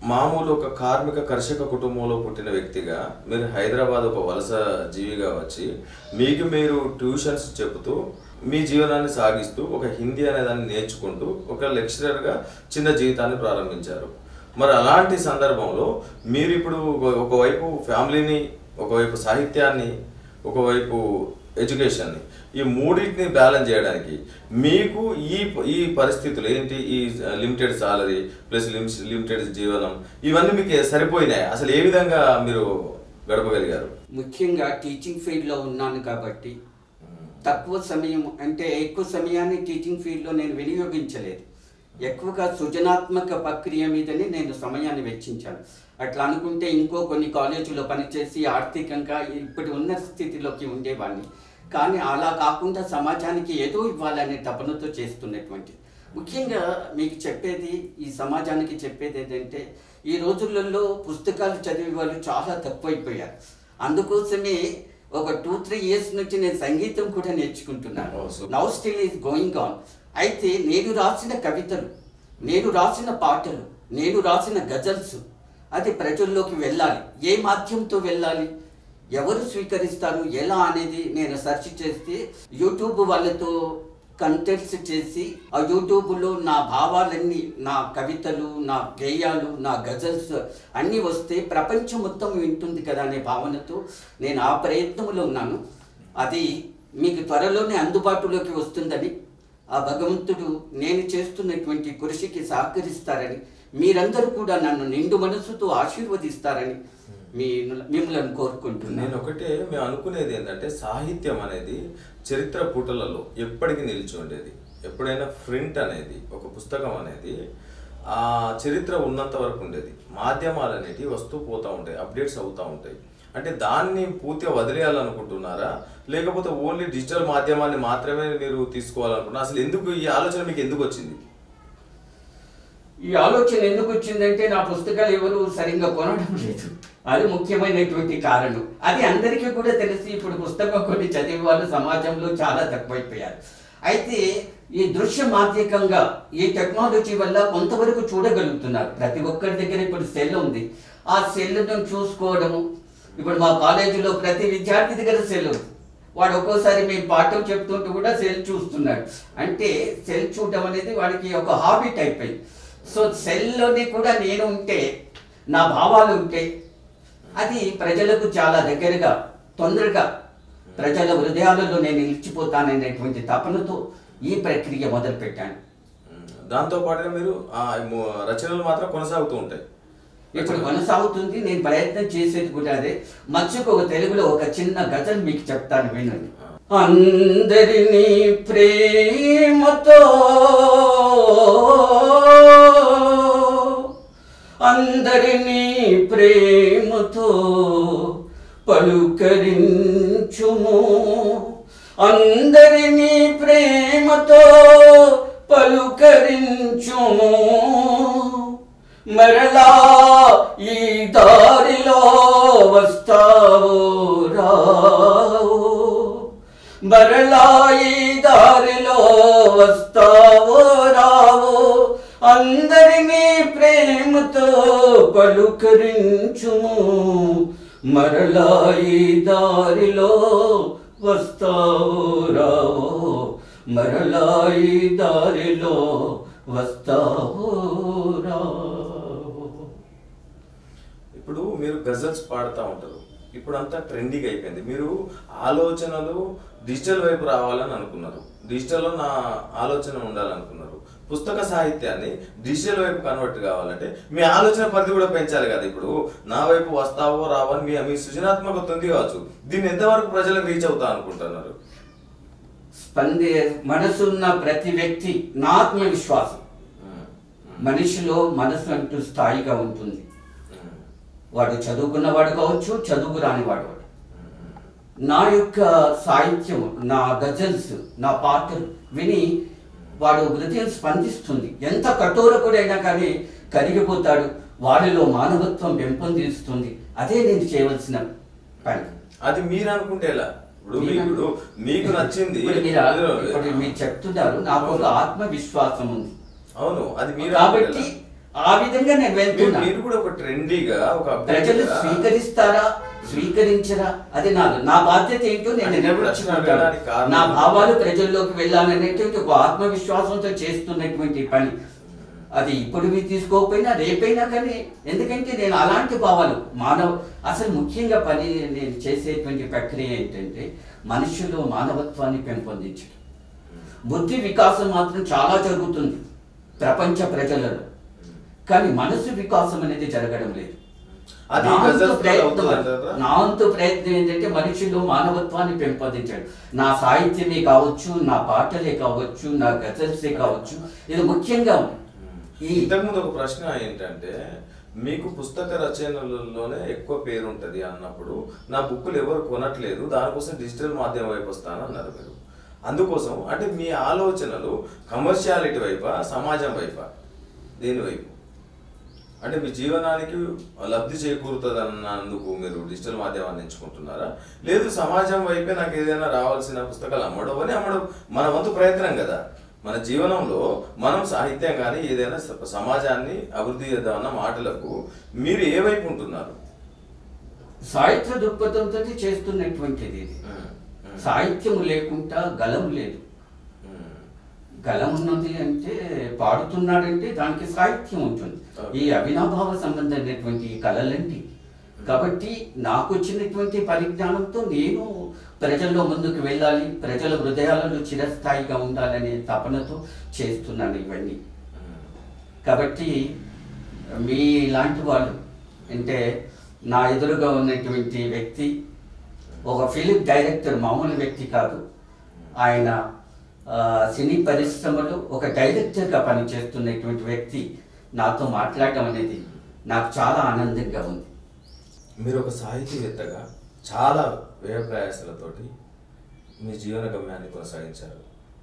మామూలు ఒక కార్మిక కర్షక కుటుంబంలో పుట్టిన వ్యక్తిగా మీరు హైదరాబాద్ ఒక వలస జీవిగా వచ్చి మీకు మీరు ట్యూషన్స్ చెబుతూ మీ జీవనాన్ని సాగిస్తూ ఒక హిందీ అనే దాన్ని నేర్చుకుంటూ ఒక లెక్చరర్గా చిన్న జీవితాన్ని ప్రారంభించారు మరి అలాంటి సందర్భంలో మీరు ఇప్పుడు ఒక- ఒకవైపు ఫ్యామిలీని ఒకవైపు సాహిత్యాన్ని ఒకవైపు ఎడ్యుకేషన్ని ఈ మూడింటిని బ్యాలెన్స్ చేయడానికి మీకు ఈ ఈ పరిస్థితులు ఏంటి ఈ లిమిటెడ్ సాలరీ ప్లస్ లిమిటెడ్ జీవనం ఇవన్నీ మీకు సరిపోయినాయి అసలు ఏ విధంగా మీరు గడపగలిగారు ముఖ్యంగా టీచింగ్ ఫీల్డ్లో ఉన్నాను కాబట్టి తక్కువ సమయం అంటే ఎక్కువ సమయాన్ని టీచింగ్ ఫీల్డ్లో నేను వినియోగించలేదు ఎక్కువగా సృజనాత్మక ప్రక్రియ మీదనే నేను సమయాన్ని వెచ్చించాను అట్లా అనుకుంటే ఇంకో కొన్ని కాలేజీలో పనిచేసి ఆర్థికంగా ఇప్పటి ఉన్న స్థితిలోకి ఉండేవాడిని కానీ అలా కాకుండా సమాజానికి ఏదో ఇవ్వాలనే తపనతో చేస్తున్నటువంటి ముఖ్యంగా మీకు చెప్పేది ఈ సమాజానికి చెప్పేది ఏంటంటే ఈ రోజులలో పుస్తకాలు చదివే వాళ్ళు చాలా తక్కువైపోయారు అందుకోసమే ఒక టూ త్రీ ఇయర్స్ నుంచి నేను సంగీతం కూడా నేర్చుకుంటున్నాను Oh, super. Now still is going on అయితే నేను రాసిన కవితలు నేను రాసిన పాటలు నేను రాసిన గజల్స్ అది ప్రజల్లోకి వెళ్ళాలి ఏ మాధ్యమంతో వెళ్ళాలి ఎవరు స్వీకరిస్తారు ఎలా అనేది నేను సెర్చ్ చేస్తే యూట్యూబ్ వాళ్ళతో కంటెంట్స్ చేసి ఆ యూట్యూబ్లో నా భావాలన్నీ నా కవితలు నా గేయాలు నా గజల్స్ అన్నీ వస్తే ప్రపంచం మొత్తం వింటుంది కదా అనే భావనతో నేను ఆ ప్రయత్నంలో ఉన్నాను అది మీకు త్వరలోనే అందుబాటులోకి వస్తుందని ఆ భగవంతుడు నేను చేస్తున్నటువంటి కృషికి సహకరిస్తారని మీరందరూ కూడా నన్ను నిండు మనసుతో ఆశీర్వదిస్తారని మీ మిమ్మల్ని కోరుకుంటున్నాను నేను ఒకటే మేము అనుకునేది ఏంటంటే సాహిత్యం అనేది చరిత్ర పుటలలో ఎప్పటికీ నిలిచి ఉండేది ఎప్పుడైనా ప్రింట్ అనేది ఒక పుస్తకం అనేది ఆ చరిత్ర ఉన్నంత వరకు ఉండేది మాధ్యమాలు అనేటివి వస్తూ పోతూ ఉంటాయి అప్డేట్స్ అవుతూ ఉంటాయి అంటే దాన్ని పూర్తిగా వదిలేయాలనుకుంటున్నారా లేకపోతే ఓన్లీ డిజిటల్ మాధ్యమాన్ని మాత్రమే మీరు తీసుకోవాలనుకుంటున్నారా అసలు ఎందుకు ఈ ఆలోచన మీకు ఎందుకు వచ్చింది ఈ ఆలోచన ఎందుకు వచ్చిందంటే నా పుస్తకాలు ఎవరు సరిగ్గా కొనడం లేదు అది ముఖ్యమైనటువంటి కారణం అది అందరికీ కూడా తెలిసి ఇప్పుడు పుస్తకం కొన్ని చదివే వాళ్ళు సమాజంలో చాలా తక్కువైపోయారు అయితే ఈ దృశ్య మాధ్యకంగా ఈ టెక్నాలజీ వల్ల కొంతవరకు చూడగలుగుతున్నారు ప్రతి ఒక్కరి దగ్గర ఇప్పుడు సెల్ ఉంది ఆ సెల్ను చూసుకోవడము ఇప్పుడు మా కాలేజీలో ప్రతి విద్యార్థి దగ్గర సెల్ ఉంది వాడు ఒక్కోసారి మేము పాఠం చెప్తుంటూ కూడా సెల్ చూస్తున్నాడు అంటే సెల్ చూడడం అనేది వాడికి ఒక హాబిట్ అయిపోయింది సో సెల్లోని కూడా నేను ఉంటే నా భావాలు ఉంటే అది ప్రజలకు చాలా దగ్గరగా తొందరగా ప్రజల హృదయాలలో నేను నిలిచిపోతాననేటువంటి తపనతో ఈ ప్రక్రియ మొదలుపెట్టాను దాంతో పాటుగా మీరు ఆ ము- రచనలు మాత్రం కొనసాగుతూ ఉంటాయి ఇప్పుడు కొనసాగుతుంది నేను ప్రయత్నం చేసేది కూడా అదే మధ్యకు ఒక తెలుగులో ఒక చిన్న గజల్ మీకు చెప్తాను వినండి అందరినీ ప్రేమతో అందరినీ ప్రేమతో పలుకరించుము అందరినీ ప్రేమతో పలుకరించుము మరలా ఈ దారిలో వస్తావు రావు మరలా ఈ దారిలో వస్తావో రావో అందరినీ ప్రేమతో పలుకరించుము మరలా ఈ దారిలో వస్తావో రావో మరలా ఈ దారిలో వస్తావో రావో ఇప్పుడు మీరు గజల్స్ పాడుతూ ఉంటారు ఇప్పుడు అంతా ట్రెండింగ్ అయిపోయింది మీరు ఆలోచనలు డిజిటల్ వైపు రావాలని అనుకున్నారు డిజిటల్లో నా ఆలోచన ఉండాలనుకున్నారు పుస్తక సాహిత్యాన్ని డిజిటల్ వైపు కన్వర్ట్ కావాలంటే మీ ఆలోచన పరిధి కూడా పెంచాలి కదా ఇప్పుడు నా వైపు వస్తావో రావని మీ మీ సృజనాత్మకత ఉంది కావచ్చు దీన్ని ఎంతవరకు ప్రజలకు రీచ్ అవుతా అనుకుంటున్నారు స్పందే మనసున్న ప్రతి వ్యక్తి నా ఆత్మవిశ్వాసం మనిషిలో మనసు అంటూ స్థాయిగా ఉంటుంది వాడు చదువుకున్నవాడు కావచ్చు చదువు రానివాడు వాడు నా యొక్క సాహిత్యం నా గజల్స్ నా పాటలు విని వాడు హృదయం స్పందిస్తుంది ఎంత కఠోరకుడైనా కానీ కరిగిపోతాడు వాడిలో మానవత్వం పెంపొందిస్తుంది అదే నేను చేయవలసిన పని అది మీరు అనుకుంటే ఎలా ఇప్పుడు మీ- నేను- ఇప్పుడు మీకు నచ్చింది ఇప్పుడు మీరు ఇప్పుడు మీరు చెప్తున్నారు నాకు ఒక ఆత్మవిశ్వాసం ఉంది అవును అది మీరు కాబట్టి అనుకుంటే ఎలా? ఆ విధంగా నేను మీరు వెళ్తున్నా మీరు కూడా ఒక ట్రెండీగా ఒక ప్రజలు update గా- స్వీకరిస్తారా స్వీకరించరా అది నాది నా బాధ్యత ఏంటో నేను అంటే నిర్వహించుకుంటాను ప్రశ్న కారణం- నా భావాలు ప్రజల్లోకి వెళ్ళాలనేటువంటి ఒక ఆత్మవిశ్వాసంతో చేస్తున్నటువంటి పని అది ఇప్పుడు మీరు తీసుకోకపోయినా రేపైనా కానీ ఎందుకంటే నేను అలాంటి భావాలు మానవ అసలు ముఖ్యంగా పని నేను చేసేటువంటి ప్రక్రియ ఏంటంటే మనుషుల్లో మానవత్వాన్ని పెంపొందించడం బుద్ధి వికాసం మాత్రం చాలా జరుగుతుంది ప్రపంచ ప్రజలలో కానీ మనసు వికాసం అనేది జరగడం లేదు అది నా వంతు గజల్స్ లో ప్రయత్నం అవుతుంది అది. అంటారా? నా వంతు ప్రయత్నం ఏంటంటే మనుషుల్లో మానవత్వాన్ని పెంపొందించడం నా సాహిత్యమే కావచ్చు నా పాటలే కావచ్చు నా గజల్సే కావచ్చు ఇది ముఖ్యంగా ఈ ఇంతకుముందు ఒక ప్రశ్న ఏంటంటే మీకు పుస్తక రచనలలోనే ఎక్కువ పేరు ఉంటది అన్నప్పుడు నా బుక్కులు ఎవరు కొనట్లేదు దానికోసం డిజిటల్ మాధ్యమం వైపు వస్తాను అన్నారు మీరు అందుకోసం అంటే మీ ఆలోచనలు కమర్షియాలిటీ వైపా సమాజం వైపా దేని వైపు అంటే మీ జీవనానికి లబ్ధి చేకూరుతుంది అన్నందుకు మీరు డిజిటల్ మాధ్యమాన్ని ఎంచుకుంటున్నారా లేదు సమాజం వైపే నాకు ఏదైనా రావాల్సిన పుస్తకాలు అమ్మడం అని అమ్మడం మన వంతు ప్రయత్నం కదా మన జీవనంలో మనం సాహిత్యం కానీ ఏదైనా స- సమాజాన్ని అభివృద్ధి చేద్దామన్న మాటలకు మీరు ఏ వైపు ఉంటున్నారు సాహిత్య దృక్పథంతో చేస్తున్నటువంటిది ఇది ఉమ్, ఉమ్, సాహిత్యం లేకుండా గలం లేదు ఉమ్, గలం ఉన్నది అంటే పాడుతున్నాడంటే దానికి సాహిత్యం ఉంటుంది ఈ అవినాభావ సంబంధమైనటువంటి ఈ కళలండి కాబట్టి నాకు వచ్చినటువంటి పరిజ్ఞానంతో నేను ప్రజల్లో ముందుకు వెళ్ళాలి ప్రజల హృదయాలలో చిరస్థాయిగా ఉండాలనే తపనతో చేస్తున్నాను ఇవన్నీ ఉమ్. కాబట్టి మీ లాంటి వాళ్ళు అంటే నా ఎదురుగా ఉన్నటువంటి వ్యక్తి ఒక ఫిలిం డైరెక్టర్ మామూలు వ్యక్తి కాదు ఆయన ఆ, సినీ పరిశ్రమలో ఒక డైరెక్టర్గా పనిచేస్తున్నటువంటి వ్యక్తి నాతో మాట్లాడటం అనేది నాకు చాలా ఆనందంగా ఉంది మీరు ఒక సాహితీవేత్తగా చాలా వ్యయ ప్రయాసాలతోటి మీ జీవన గమ్యాన్ని కొనసాగించారు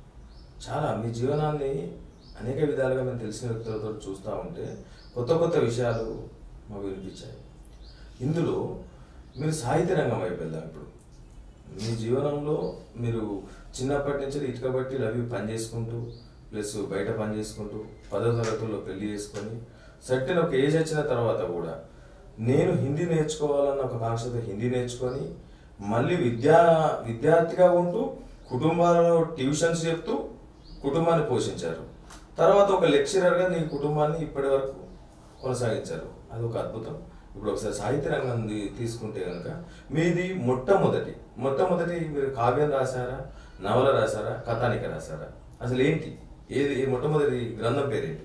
చాలా మీ జీవనాన్ని అనేక విధాలుగా మేము తెలిసిన వ్యక్తులతో చూస్తూ ఉంటే కొత్త కొత్త విషయాలు మాకు వినిపించాయి ఇందులో మీరు సాహిత్య రంగం వైపు వెళ్దాం ఇప్పుడు మీ జీవనంలో మీరు చిన్నప్పటి నుంచి ఇటుక బట్టి అవి పని చేసుకుంటూ ప్లస్ బయట పని చేసుకుంటూ పదో తరగతుల్లో పెళ్లి చేసుకొని సర్టెన్ ఒక ఏజ్ వచ్చిన తర్వాత కూడా నేను హిందీ నేర్చుకోవాలన్న ఒక కాంక్షతో హిందీ నేర్చుకొని మళ్ళీ విద్యా విద్యార్థిగా ఉంటూ కుటుంబాలలో ట్యూషన్స్ చెప్తూ కుటుంబాన్ని పోషించారు తర్వాత ఒక లెక్చరర్గా నీ కుటుంబాన్ని ఇప్పటి వరకు కొనసాగించారు అది ఒక అద్భుతం ఇప్పుడు ఒకసారి సాహిత్య రంగం ది- తీసుకుంటే కనుక మీది మొట్టమొదటి మొట్టమొదటి మీరు కావ్యం రాశారా నవల రాశారా కథానిక రాశారా అసలు ఏంటి ఏది ఈ మొట్టమొదటి గ్రంథం పేరేంటి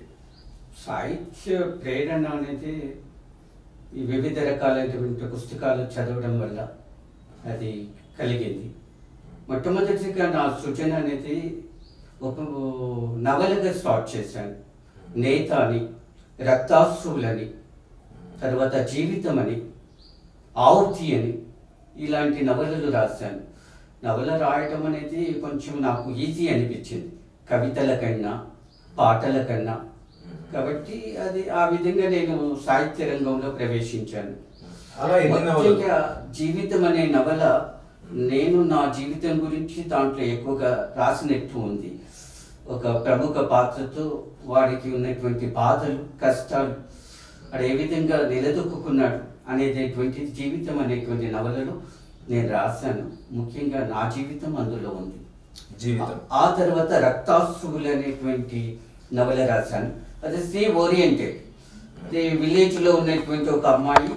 సాహిత్య ప్రేరణ అనేది ఈ వివిధ రకాలైనటువంటి పుస్తకాలు చదవడం వల్ల అది కలిగింది మొట్టమొదటిగా నా సృజన అనేది ఒక నవలగా స్టార్ట్ చేశాను నేత అని రక్తాశ్రువులని తర్వాత జీవితం అని ఆవుతి అని ఇలాంటి నవలలు రాశాను నవల రాయటం అనేది కొంచెం నాకు ఈజీ అనిపించింది కవితల కన్నా పాటల కన్నా కాబట్టి అది ఆ విధంగా నేను సాహిత్య రంగంలో ప్రవేశించాను అలా ఎన్ని నవలలు ముఖ్యంగా జీవితం అనే నవల నేను నా జీవితం గురించి దాంట్లో ఎక్కువగా రాసినట్టు ఉంది ఒక ప్రముఖ పాత్రతో వాడికి ఉన్నటువంటి బాధలు కష్టాలు వాడు ఏ విధంగా నిలదొక్కున్నాడు అనేటటువంటి జీవితం అనేటువంటి నవలలో నేను రాశాను ముఖ్యంగా నా జీవితం అందులో ఉంది జీవితం ఆ తర్వాత రక్తాశ్రువులు అనేటువంటి నవల రాశాను అది సి ఓరియంటెడ్ అది విలేజ్ లో ఉన్నటువంటి ఒక అమ్మాయి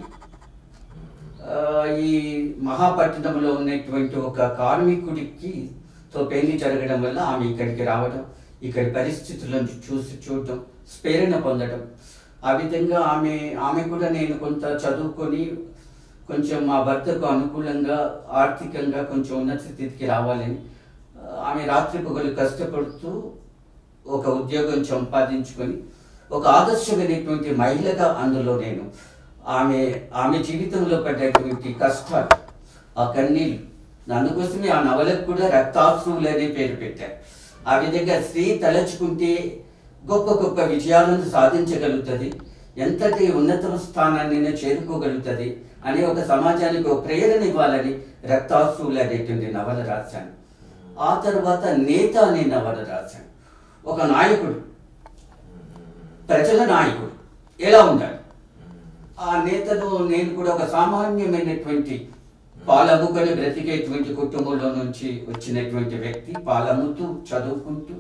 ఆ, ఈ మహాపట్నంలో ఉన్నటువంటి ఒక కార్మికుడికి తో పెళ్లి జరగడం వల్ల ఆమె ఇక్కడికి రావడం ఇక్కడి పరిస్థితులను చూసి చూడటం ప్రేరణ పొందడం ఆ విధంగా ఆమె ఆమె కూడా నేను కొంత చదువుకొని కొంచెం మా భర్తకు అనుకూలంగా ఆర్థికంగా కొంచెం ఉన్నత స్థితికి రావాలని ఆ, ఆమె రాత్రి పగలు కష్టపడుతూ ఒక ఉద్యోగం సంపాదించుకొని ఒక ఆదర్శమైనటువంటి మహిళగా అందులో నేను ఆమె ఆమె జీవితంలో పడ్డటువంటి కష్టాలు ఆ కన్నీళ్ళు అందుకోసమే ఆ నవలకు కూడా రక్తాశ్రువులు అనే పేరు పెట్టారు ఆ విధంగా స్త్రీ తలచుకుంటే గొప్ప గొప్ప విజయాలను సాధించగలుగుతుంది ఎంతటి ఉన్నత స్థానాన్ని చేరుకోగలుగుతుంది అనే ఒక సమాజానికి ఒక ప్రేరణ ఇవ్వాలని రక్తాశ్రువులు అనేటువంటి నవల రాశాను ఆ తర్వాత నేత అనే నవల రాశాను ఒక నాయకుడు ప్రజల నాయకుడు ఎలా ఉండాలి ఆ నేతను నేను కూడా ఒక సామాన్యమైనటువంటి పాలమ్ముకొని బ్రతికేటువంటి కుటుంబంలో నుంచి వచ్చినటువంటి వ్యక్తి పాలమ్ముతూ చదువుకుంటూ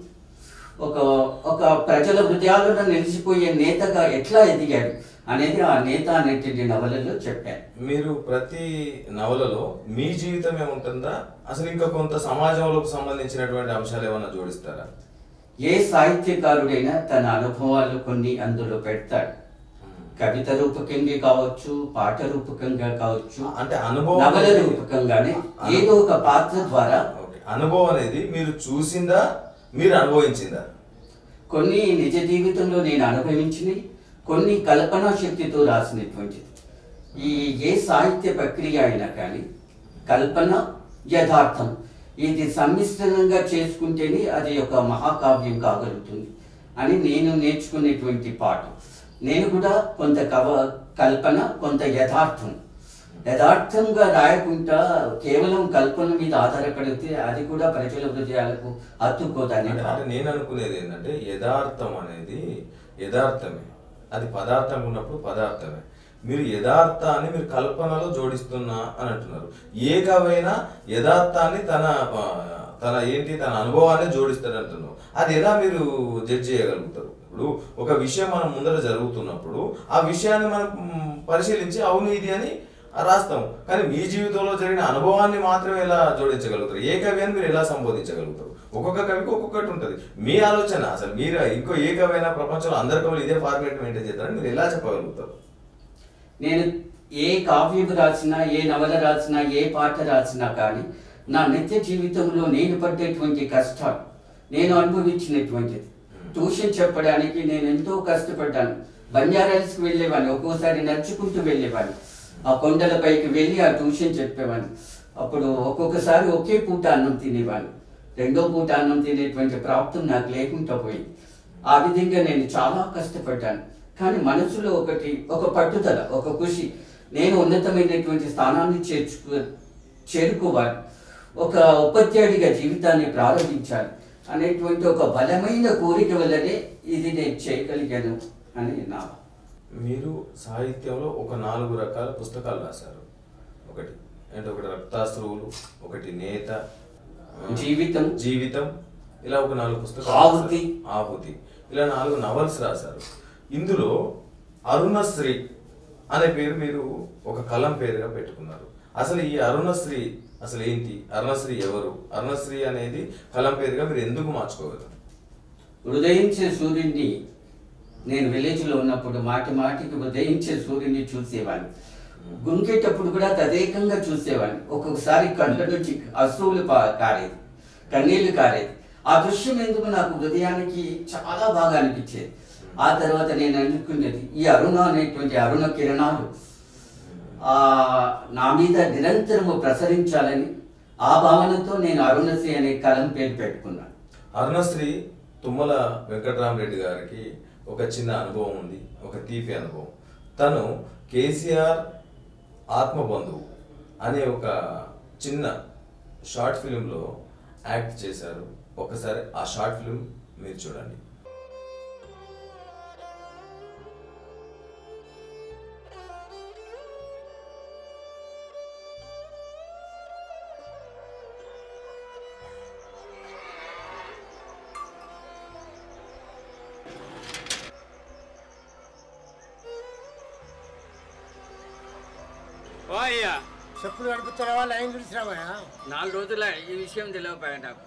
ఒక ఒక ప్రజల హృదయాలలో నిలిచిపోయే నేతగా ఎట్లా ఎదిగాడు అనేది ఆ నేత అనేటువంటి నవలలో చెప్పాను మీరు ప్రతి నవలలో మీ జీవితమే ఉంటుందా అసలు ఇంకా కొంత సమాజంలోకి సంబంధించినటువంటి అంశాలు ఏమన్నా జోడిస్తారా ఏ సాహిత్యకారుడైనా తన అనుభవాలు కొన్ని అందులో పెడతాడు కవిత రూపకంగా కావచ్చు పాట రూపకంగా కావచ్చు అంటే అనుభవం నవల అనేది- రూపకంగానే ఏదో ఒక పాత్ర ద్వారా ఓకే. అనుభవం అనేది మీరు చూసిందా మీరు అనుభవించిందా కొన్ని నిజ జీవితంలో నేను అనుభవించినవి కొన్ని కల్పనా శక్తితో రాసినటువంటిది ఈ ఏ సాహిత్య ప్రక్రియ అయినా కానీ కల్పన యథార్థం ఇది సమ్మిశ్రణంగా చేసుకుంటేనే అది ఒక మహాకావ్యం కాగలుగుతుంది అని నేను నేర్చుకునేటువంటి పాఠం నేను కూడా కొంత కవ కల్పన కొంత యథార్థం యథార్థంగా రాయకుండా కేవలం కల్పన మీద ఆధారపడితే అది కూడా ప్రజల హృదయాలకు హత్తుకోదని అంటే అంటే నేను అనుకునేది ఏంటంటే యథార్థం అనేది యథార్థమే అది పదార్థం ఉన్నప్పుడు పదార్థమే మీరు యథార్థాన్ని మీరు కల్పనలో జోడిస్తున్నా అని అంటున్నారు ఏ కవైనా యథార్థాన్ని తన ఆ, తన ఏంటి తన అనుభవాన్ని జోడిస్తాడు అంటున్నావు అది ఎలా మీరు జడ్జ్ చేయగలుగుతారు ఇప్పుడు ఒక విషయం మనం ముందర జరుగుతున్నప్పుడు ఆ విషయాన్ని మనం మ్, పరిశీలించి అవును ఇది అని రాస్తాం కానీ మీ జీవితంలో జరిగిన అనుభవాన్ని మాత్రమే ఎలా జోడించగలుగుతారు ఏ కవి అని మీరు ఎలా సంబోధించగలుగుతారు ఒక్కొక్క కవికి ఒక్కొక్కటి ఉంటుంది మీ ఆలోచన అసలు మీరు ఇంకో ఏ కవి అయినా ప్రపంచంలో అందరి కవులు ఇదే ఫార్మేట్ మెయింటైన్ చేస్తారని మీరు ఎలా చెప్పగలుగుతారు నేను ఏ కావ్యం రాసినా ఏ నవల రాసినా ఏ పాట రాసినా కానీ నా నిత్య జీవితంలో నేను పడ్డేటువంటి కష్టాలు నేను అనుభవించినటువంటిది ట్యూషన్ చెప్పడానికి నేను ఎంతో కష్టపడ్డాను బంజారాల్స్కి వెళ్ళేవాడిని ఒక్కోసారి నడుచుకుంటూ వెళ్ళేవాడిని ఆ కొండలపైకి వెళ్ళి ఆ ట్యూషన్ చెప్పేవాడిని అప్పుడు ఒక్కొక్కసారి ఒకే పూట అన్నం తినేవాడిని రెండో పూట అన్నం తినేటువంటి ప్రాప్తం నాకు లేకుండా పోయింది ఆ విధంగా నేను చాలా కష్టపడ్డాను కానీ మనసులో ఒకటి ఒక పట్టుదల ఒక కృషి నేను ఉన్నతమైనటువంటి స్థానాన్ని చేర్చుకు చేరుకోవాలి ఒక ఉపాధ్యాయుడిగా జీవితాన్ని ప్రారంభించాలి అనేటువంటి ఒక బలమైన కోరిక వల్లనే ఇది నేను చేయగలిగాను అని నా మీరు సాహిత్యంలో ఒక నాలుగు రకాల పుస్తకాలు రాశారు ఒకటి అంటే ఒకటి రక్తాశ్రువులు ఒకటి నేత ఆ, జీవితం. జీవితం ఇలా ఒక నాలుగు పుస్తకాలు ఆహుతి. రాశారు. ఆహుతి ఇలా నాలుగు నవల్స్ రాశారు ఇందులో అరుణశ్రీ అనే పేరు మీరు ఒక కలం పేరుగా పెట్టుకున్నారు అసలు ఈ అరుణశ్రీ అసలు ఏంటి అరుణశ్రీ ఎవరు అరుణశ్రీ అనేది కలం పేరుగా మీరు ఎందుకు మార్చుకోగలరు ఉదయించే సూర్యుడిని నేను విలేజ్లో ఉన్నప్పుడు మాటి మాటికి ఉదయించే సూర్యుడిని చూసేవాడిని గుంకేటప్పుడు కూడా తదేకంగా చూసేవాడిని ఒక్కొక్కసారి కళ్ళ నుంచి అశ్రువులు పా- కారేది కన్నీళ్లు కారేది ఆ దృశ్యం ఎందుకు నాకు హృదయానికి చాలా బాగా అనిపించేది ఆ తర్వాత నేను అనుకునేది ఈ అరుణ అనేటువంటి అరుణ కిరణాలు ఆ నా మీద నిరంతరము ప్రసరించాలని ఆ భావనతో నేను అరుణశ్రీ అనే కలం పేరు పెట్టుకున్నాను అరుణశ్రీ తుమ్మల వెంకటరామరెడ్డి గారికి ఒక చిన్న అనుభవం ఉంది ఒక తీపి అనుభవం తను కేసీఆర్ ఆత్మబంధువు అనే ఒక చిన్న షార్ట్ ఫిలింలో యాక్ట్ చేశారు ఒకసారి ఆ షార్ట్ ఫిలిం మీరు చూడండి ఓ అయ్యా చెప్పులు నడుపుతున్నావా లైన్ చూసినావా నాలుగు రోజుల ఈ విషయం తెలియకపోయా నాకు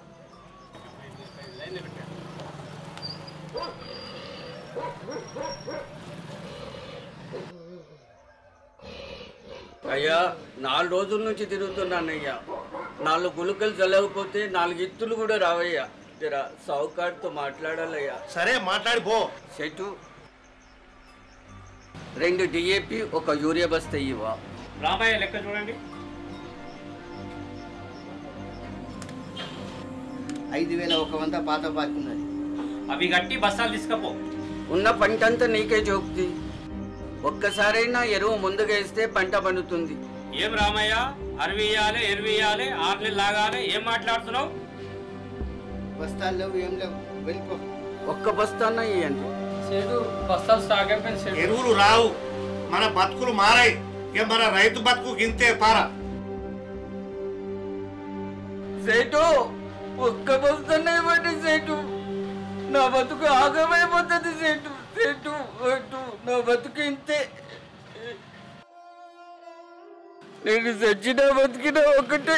అయ్యా నాలుగు రోజుల నుంచి తిరుగుతున్నానయ్యా నాలుగు గుళికలు చల్లకపోతే నాలుగు ఇత్తులు కూడా రావయ్యా జర సావుకాడితో మాట్లాడాలయ్యా సరే మాట్లాడి పో చెట్టు రెండు డిఏపి ఒక యూరియా బస్తా ఇవ్వ రామయ్య లెక్క చూడండి ఐదు వేల ఒక వంద పాత బాకీ ఉన్నది అవి గట్టి బస్తాలు తీసుకపో ఉన్న పంటంతా నీకే జోక్తి ఒక్కసారైనా ఎరువు ముందుగా వేస్తే పంట పండుతుంది ఏం రామయ్య అరవి ఇయ్యాలి ఎరువు ఇయ్యాలి ఆరు నెలలు లాగాలి ఏం మాట్లాడుతున్నావు బస్తాలు లేవు ఏం లేవు వెళ్ళిపో ఒక్క బస్తాన్న ఇవ్వండి సేటు బస్తాలు స్టాక్ అయిపోయింది సేటు ఎరువులు రావు మన బతుకులు మారాయి ఇక మన రైతు బతుకు గింతే పారా సేటు ఒక్క బస్తనే ఇవ్వండి సేటు నా బతుకు ఆగమైపోతుంది సేటు సేటు సేటు నా బతుకు ఇంతే నేను చచ్చిన బతికిన ఒకటే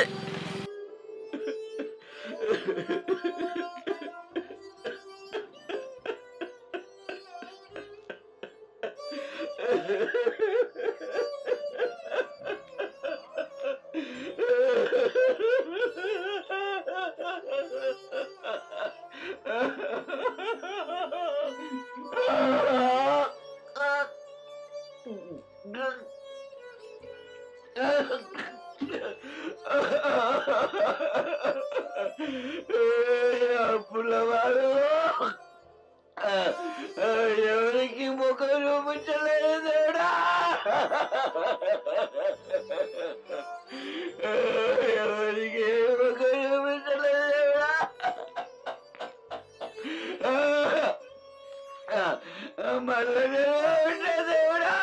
అప్పులవాడు ఎవరికి ముఖం చూపించలేదు దేవుడా ఎవరికి ముఖం చూపించలేదు దేవుడా మళ్ళీ దేవుడా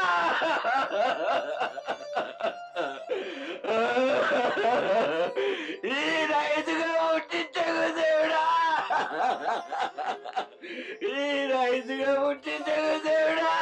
ఈ రైతుగా పుట్టించకు దేవుడా ఈ రైతుగా పుట్టించకు దేవుడా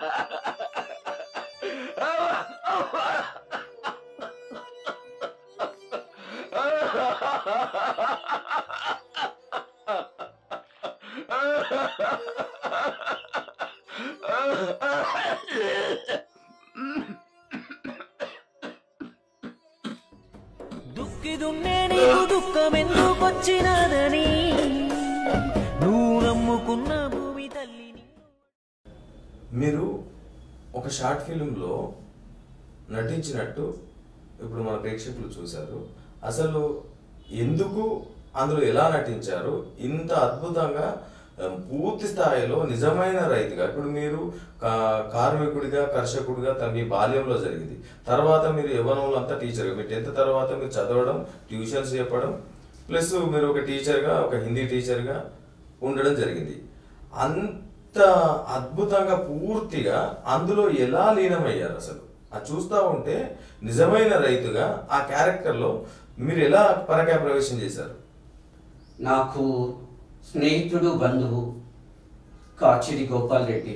దుక్కిదున్నే నీకు దుఃఖమెందుకొచ్చినదని నువ్వు నమ్ముకున్న భూమి తల్లిని మీరు ఒక షార్ట్ ఫిలింలో నటించినట్టు ఇప్పుడు మన ప్రేక్షకులు చూశారు అసలు ఎందుకు అందులో ఎలా నటించారు ఇంత అద్భుతంగా ఆ, పూర్తి స్థాయిలో నిజమైన రైతుగా ఇప్పుడు మీరు కా- కార్మికుడిగా కర్షకుడిగా తన మీ బాల్యంలో జరిగింది తర్వాత మీరు యవ్వనంలో అంతా టీచర్గా మీ టెన్త్ తర్వాత మీరు చదవడం ట్యూషన్స్ చెప్పడం ప్లస్ మీరు ఒక టీచర్గా ఒక హిందీ టీచర్గా ఉండడం జరిగింది అంత అద్భుతంగా పూర్తిగా అందులో ఎలా లీనమయ్యారు అసలు అది చూస్తూ ఉంటే నిజమైన రైతుగా ఆ క్యారెక్టర్లో మీరు ఎలా పరకాయ ప్రవేశం చేశారు నాకు స్నేహితుడు బంధువు కాచిరి గోపాల్ రెడ్డి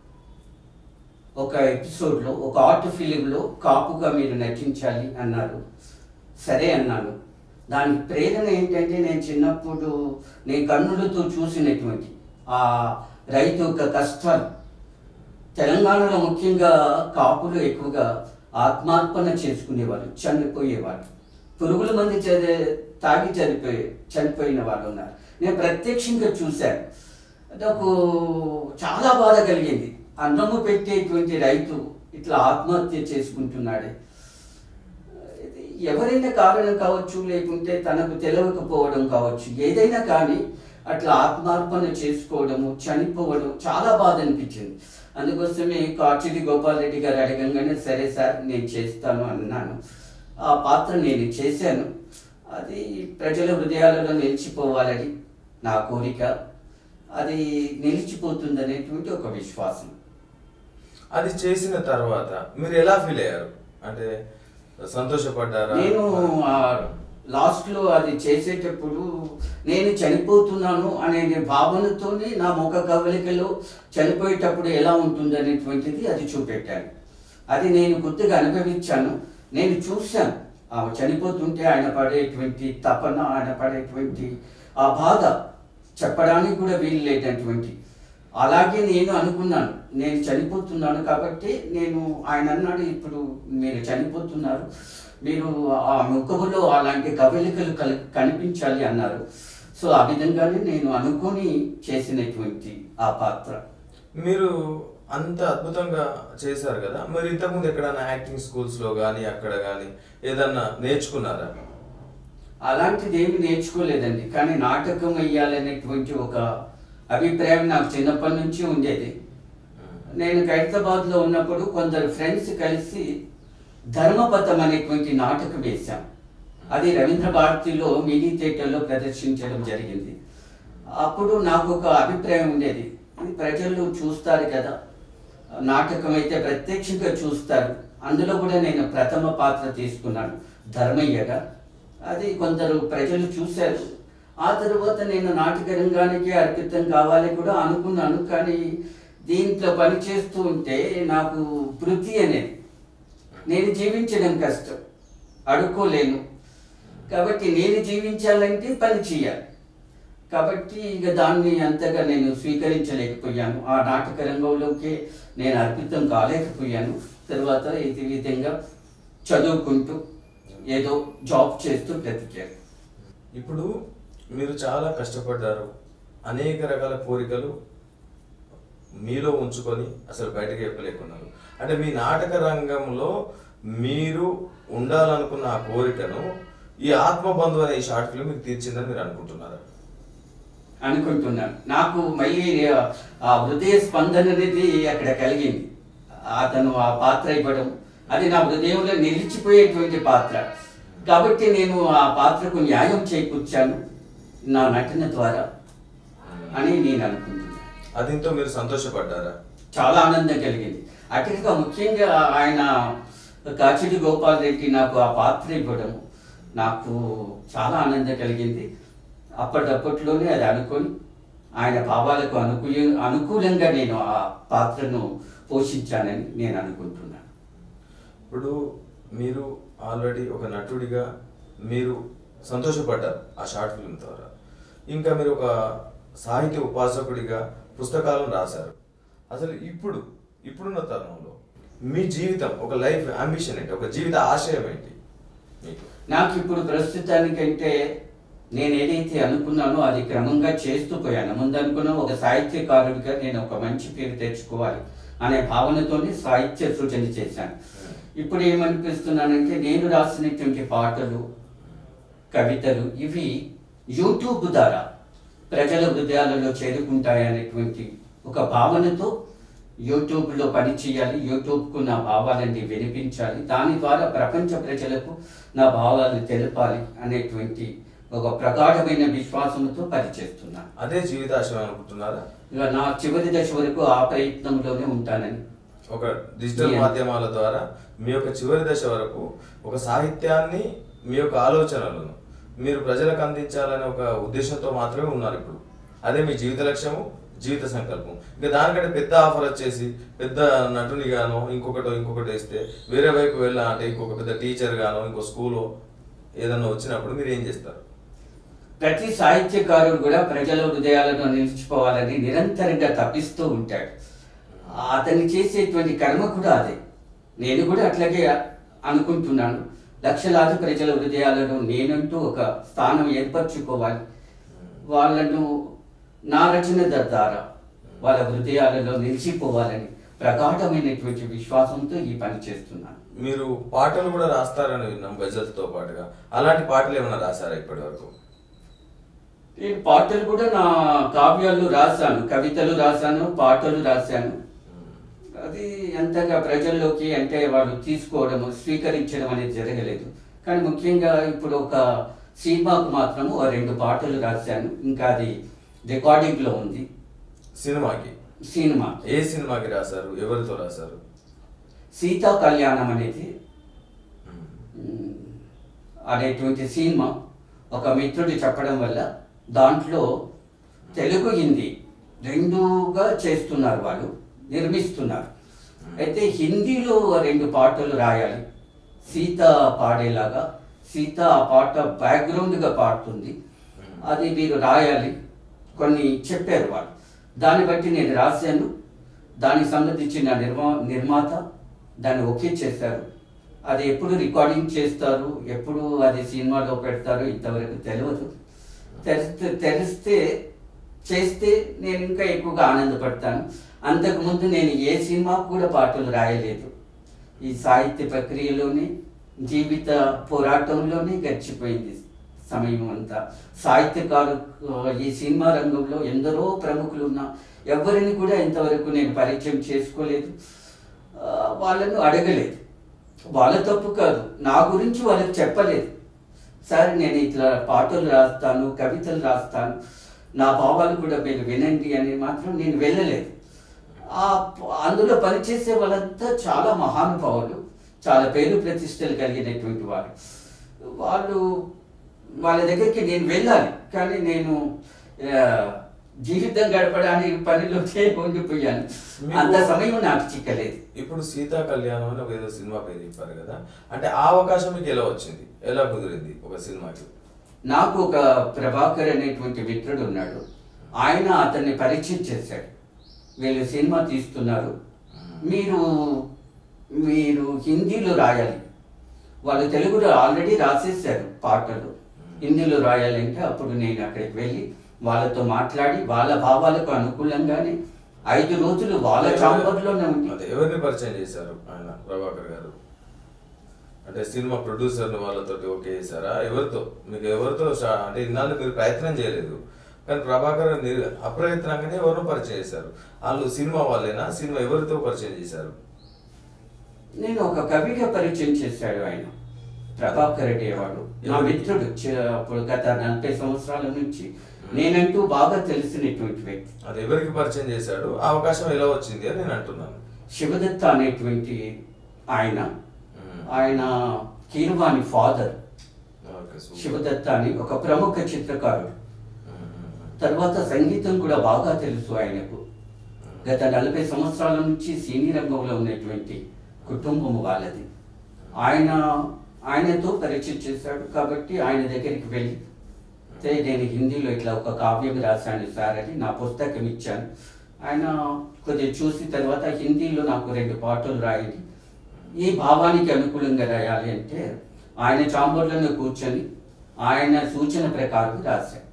ఒక ఎపిసోడ్లో ఒక ఆర్ట్ ఫిలింలో కాపుగా మీరు నటించాలి అన్నారు సరే అన్నాను దానికి ప్రేరణ ఏంటంటే నేను చిన్నప్పుడు నేను కన్నులతో చూసినటువంటి ఆ రైతు యొక్క కష్టాలు తెలంగాణలో ముఖ్యంగా కాపులు ఎక్కువగా ఆత్మార్పణ చేసుకునేవాళ్ళు చనిపోయేవాళ్ళు పురుగుల మంది చది తాగి చనిపోయి చనిపోయిన వాళ్ళు ఉన్నారు నేను ప్రత్యక్షంగా చూశాను నాకు చాలా బాధ కలిగింది అన్నము పెట్టేటువంటి రైతు ఇట్లా ఆత్మహత్య చేసుకుంటున్నాడే ఇది ఎవరైనా కారణం కావచ్చు లేకుంటే తనకు తెలియకపోవడం కావచ్చు ఏదైనా కానీ అట్లా ఆత్మార్పణ చేసుకోవడము చనిపోవడం చాలా బాధ అనిపించింది అందుకోసమే కాచిడి గోపాల్ రెడ్డి గారు అడగంగానే సరే సార్ నేను చేస్తాను అన్నాను ఆ పాత్ర నేను చేశాను అది ప్రజల హృదయాలలో నిలిచిపోవాలని నా కోరిక అది నిలిచిపోతుందనేటువంటి ఒక విశ్వాసం అది చేసిన తర్వాత మీరు ఎలా ఫీల్ అయ్యారు అంటే సంతోషపడ్డారా నేను లాస్ట్ లో అది చేసేటప్పుడు నేను చనిపోతున్నాను అనే భావనతోనే నా ముఖ కవలికలో చనిపోయేటప్పుడు ఎలా ఉంటుంది అనేటువంటిది అది చూపెట్టాను అది నేను కొద్దిగా అనుభవించాను నేను చూశాను ఆ చనిపోతుంటే ఆయన పడేటువంటి తపన ఆయన పడేటువంటి ఆ బాధ చెప్పడానికి కూడా వీలు లేనటువంటి అలాగే నేను అనుకున్నాను నేను చనిపోతున్నాను కాబట్టి నేను ఆయన అన్నాడు ఇప్పుడు మీరు చనిపోతున్నారు మీరు ఆ ముఖములో అలాంటి కవలికలు కలి కనిపించాలి అన్నారు సో ఆ విధంగానే నేను అనుకొని చేసినటువంటి ఆ పాత్ర మీరు అంత అద్భుతంగా చేశారు కదా మరి ఇంతకుముందు ఎక్కడైనా యాక్టింగ్ స్కూల్స్ లో కానీ అక్కడ కానీ ఏదన్నా నేర్చుకున్నారా అలాంటిది ఏమి నేర్చుకోలేదండి కానీ నాటకం వేయాలనేటువంటి ఒక అభిప్రాయం నాకు చిన్నప్పటి నుంచి ఉండేది నేను ఖైరతాబాద్లో ఉన్నప్పుడు కొందరు ఫ్రెండ్స్ కలిసి ధర్మపథం అనేటువంటి నాటకం వేశాం అది రవీంద్ర భారతిలో మినీ థియేటర్లో ప్రదర్శించడం జరిగింది అప్పుడు నాకు ఒక అభిప్రాయం ఉండేది ఇది ప్రజలు చూస్తారు కదా నాటకం అయితే ప్రత్యక్షంగా చూస్తారు అందులో కూడా నేను ప్రథమ పాత్ర తీసుకున్నాను ధర్మయ్యగా అది కొందరు ప్రజలు చూశారు ఆ తర్వాత నేను నాటక రంగానికి అర్పితం కావాలి కూడా అనుకున్నాను కానీ దీంట్లో పనిచేస్తూ ఉంటే నాకు వృత్తి అనేది నేను జీవించడం కష్టం అడుక్కోలేను కాబట్టి నేను జీవించాలంటే పని చేయాలి కాబట్టి ఇక దాన్ని అంతగా నేను స్వీకరించలేకపోయాను ఆ నాటక రంగంలోకి నేను అర్పితం కాలేకపోయాను తర్వాత ఈ విధంగా చదువుకుంటూ ఏదో జాబ్ చేస్తూ బ్రతికాను ఇప్పుడు మీరు చాలా కష్టపడ్డారు అనేక రకాల కోరికలు మీలో ఉంచుకొని అసలు బయటకు చెప్పలేకున్నారు అంటే మీ నాటక రంగంలో మీరు ఉండాలనుకున్న ఆ కోరికను ఈ ఆత్మబంధు అనే ఈ షార్ట్ ఫిల్మ్ మీకు తీర్చిందని మీరు అనుకుంటున్నారా అనుకుంటున్నాను నాకు మళ్ళీ ఆ- ఆ హృదయ స్పందన అనేది అక్కడ కలిగింది అతను ఆ పాత్ర ఇవ్వడం అది నా హృదయంలో నిలిచిపోయేటువంటి పాత్ర కాబట్టి నేను ఆ పాత్రకు న్యాయం చేకూర్చాను నా నటన ద్వారా అని నేను అనుకుంటున్నాను అదింతో మీరు సంతోషపడ్డారా చాలా ఆనందం కలిగింది అటుగా ముఖ్యంగా ఆయన కాచిడి గోపాల్ రెడ్డి నాకు ఆ పాత్ర ఇవ్వడం నాకు చాలా ఆనందం కలిగింది అప్పటికప్పట్లోనే అది అనుకొని ఆయన భావాలకు అనుకూల అనుకూలంగా నేను ఆ పాత్రను పోషించానని నేను అనుకుంటున్నాను ఇప్పుడు మీరు ఆల్రెడీ ఒక నటుడిగా మీరు సంతోషపడ్డారు ఆ షార్ట్ ఫిల్మ్ ద్వారా ఇంకా మీరు ఒక సాహిత్య ఉపాసకుడిగా పుస్తకాలను రాశారు అసలు ఇప్పుడు ఇప్పుడున్న తరుణంలో మీ జీవితం ఒక లైఫ్ అంబిషన్ ఏంటి ఒక జీవిత ఆశయం ఏంటి మీకు నాకు ఇప్పుడు ప్రస్తుతానికంటే నేను ఏదైతే అనుకున్నానో అది క్రమంగా చేస్తూ పోయాను ముందు అనుకున్న ఒక సాహిత్యకారుడిగా నేను ఒక మంచి పేరు తెచ్చుకోవాలి అనే భావనతోనే సాహిత్య సృజన చేశాను ఇప్పుడు ఏమనిపిస్తున్నానంటే నేను రాసినటువంటి పాటలు కవితలు ఇవి యూట్యూబ్ ద్వారా ప్రజల హృదయాలలో చేరుకుంటాయనేటువంటి ఒక భావనతో యూట్యూబ్లో పనిచేయాలి యూట్యూబ్కు నా భావాలన్నీ వినిపించాలి దాని ద్వారా ప్రపంచ ప్రజలకు నా భావాలను తెలపాలి అనేటువంటి ఒక ప్రగాఢమైన విశ్వాసంతో పనిచేస్తున్నాను అదే జీవిత ఆశయం అనుకుంటున్నారా ఇక నా చివరి దశ వరకు ఆ ప్రయత్నంలోనే ఉంటానని ఒక డిజిటల్ Yeah. మాధ్యమాల ద్వారా మీ యొక్క చివరి దశ వరకు ఒక సాహిత్యాన్ని మీ యొక్క ఆలోచనలను మీరు ప్రజలకు అందించాలనే ఒక ఉద్దేశంతో మాత్రమే ఉన్నారు ఇప్పుడు అదే మీ జీవిత లక్ష్యము జీవిత సంకల్పం ఇంకా దానికంటే పెద్ద ఆఫర్ వచ్చేసి పెద్ద నటుని గానో ఇంకొకటో ఇంకొకటి వేస్తే వేరే వైపు వెళ్ళా అంటే ఇంకొక పెద్ద టీచర్ గానో ఇంకో స్కూలో ఏదన్నా వచ్చినప్పుడు మీరు ఏం చేస్తారు ప్రతి సాహిత్యకారుడు కూడా ప్రజల హృదయాలను నిలిచిపోవాలని నిరంతరంగా తప్పిస్తూ ఉంటాడు అతను చేసేటువంటి కర్మ కూడా అదే నేను కూడా అట్లాగే అనుకుంటున్నాను లక్షలాది ప్రజల హృదయాలను నేనంటూ ఒక స్థానం ఏర్పరచుకోవాలి వాళ్ళను నా రచన ద్వారా వాళ్ళ హృదయాలలో నిలిచిపోవాలని ప్రగాఢమైనటువంటి విశ్వాసంతో ఈ పని చేస్తున్నాను మీరు పాటలు కూడా రాస్తారని విన్నాం గజల్తో పాటుగా అలాంటి పాటలు ఏమైనా రాశారా ఇప్పటి వరకు నేను పాటలు కూడా నా కావ్యాలు రాశాను కవితలు రాశాను పాటలు రాశాను అది అంతగా ప్రజల్లోకి అంటే వాళ్ళు తీసుకోవడం స్వీకరించడం అనేది జరగలేదు కానీ ముఖ్యంగా ఇప్పుడు ఒక సినిమాకు మాత్రము ఓ రెండు పాటలు రాశాను ఇంకా అది రికార్డింగ్లో ఉంది సినిమాకి సినిమా ఏ సినిమాకి రాశారు ఎవరితో రాశారు సీతా కళ్యాణం అనేది మ్, అనేటువంటి సినిమా ఒక మిత్రుడు చెప్పడం వల్ల దాంట్లో తెలుగు హిందీ రెండుగా చేస్తున్నారు వాళ్ళు నిర్మిస్తున్నారు అయితే హిందీలో రెండు పాటలు రాయాలి సీత పాడేలాగా సీత ఆ పాట బ్యాక్గ్రౌండ్గా పాడుతుంది అది మీరు రాయాలి కొన్ని చెప్పారు వాళ్ళు దాన్ని బట్టి నేను రాశాను దానికి సంబంధించిన నిర్మా నిర్మాత దాన్ని ఓకే చేశారు అది ఎప్పుడు రికార్డింగ్ చేస్తారు ఎప్పుడు అది సినిమాలో పెడతారు ఇంతవరకు తెలియదు తెరిస్తే తెరిస్తే చేస్తే నేను ఇంకా ఎక్కువగా ఆనందపడతాను అంతకుముందు నేను ఏ సినిమాకు కూడా పాటలు రాయలేదు ఈ సాహిత్య ప్రక్రియలోనే జీవిత పోరాటంలోనే గడిచిపోయింది సమయం అంతా సాహిత్యకారు ఈ సినిమా రంగంలో ఎందరో ప్రముఖులు ఉన్నా ఎవరిని కూడా ఇంతవరకు నేను పరిచయం చేసుకోలేదు ఆ, వాళ్ళను అడగలేదు వాళ్ళ తప్పు కాదు నా గురించి వాళ్ళకి చెప్పలేదు సరే నేను ఇట్లా పాటలు రాస్తాను కవితలు రాస్తాను నా భావాలు కూడా మీరు వినండి అని మాత్రం నేను వెళ్ళలేదు ఆ ప- అందులో పనిచేసే వాళ్ళంతా చాలా మహానుభావులు చాలా పేరు ప్రతిష్టలు కలిగినటువంటి వారు వాళ్ళు వాళ్ళ దగ్గరికి నేను వెళ్ళాలి కానీ నేను ఆ, జీవితం గడపడానికి పనిలోనే ఉండిపోయాను అంత సమయం నాకు చిక్కలేదు ఇప్పుడు సీతా కళ్యాణం అని ఒక ఏదో సినిమా పేరు చెప్పారు కదా అంటే ఆ అవకాశం మీకు ఎలా వచ్చింది ఎలా కుదిరింది ఒక సినిమాకి నాకు ఒక ప్రభాకర్ అనేటువంటి మిత్రుడు ఉన్నాడు ఆయన అతన్ని పరిచయం చేశాడు వీళ్ళు సినిమా తీస్తున్నారు మీరు మీరు హిందీలో రాయాలి వాళ్ళు తెలుగులో ఆల్రెడీ రాసేసారు పాటలు హిందీలో రాయాలంటే అప్పుడు నేను అక్కడికి వెళ్ళి వాళ్ళతో మాట్లాడి వాళ్ళ భావాలకు అనుకూలంగానే ఐదు రోజులు వాళ్ళ చాంబర్లోనే ఉంది అదే ఎవరిని పరిచయం చేశారు ఆయన ప్రభాకర్ గారు అంటే సినిమా ప్రొడ్యూసర్ వాళ్ళతో ఓకే చేశారా ఎవరితో మీకు ఎవరితో షా- అంటే ఇన్నాళ్ళు మీరు ప్రయత్నం చేయలేదు కానీ ప్రభాకర్ నిర్- అప్రయత్నంగానే ఎవరినో పరిచయం చేశారు వాళ్ళు సినిమా వాళ్ళేనా సినిమా ఎవరితో పరిచయం చేశారు నేను ఒక కవిగా పరిచయం చేశాడు ఆయన ప్రభాకర్ రెడ్డి వాడు నా మిత్రుడు చ- అప్పుడు గత నలభై సంవత్సరాల నుంచి నేనంటూ బాగా తెలిసినటువంటి వ్యక్తి అది ఎవరికి పరిచయం చేశాడు ఆ అవకాశం ఎలా వచ్చింది అని నేను అంటున్నాను శివదత్త అనేటువంటి ఆయన మ్మ్. ఆయన Keeravani father okay super. Sivadatta అని ఒక ప్రముఖ చిత్రకారుడు మ్మ్, మ్మ్, తర్వాత సంగీతం కూడా బాగా తెలుసు ఆయనకు గత నలభై సంవత్సరాల నుంచి సినీ రంగంలో ఉన్నటువంటి కుటుంబం వాళ్ళది ఆయన ఆయనతో పరిచయం చేశాడు కాబట్టి ఆయన దగ్గరికి వెళ్ళి "తే, నేను హిందీలో ఇట్లా ఒక కావ్యం రాశాను సార్ అని నా పుస్తకం ఇచ్చాను ఆయన కొద్దిగా చూసి తర్వాత హిందీలో నాకు రెండు పాటలు రాయండి ఈ భావానికి అనుకూలంగా రాయాలి అంటే ఆయన చాంబర్లోనే కూర్చొని ఆయన సూచన ప్రకారం రాశాను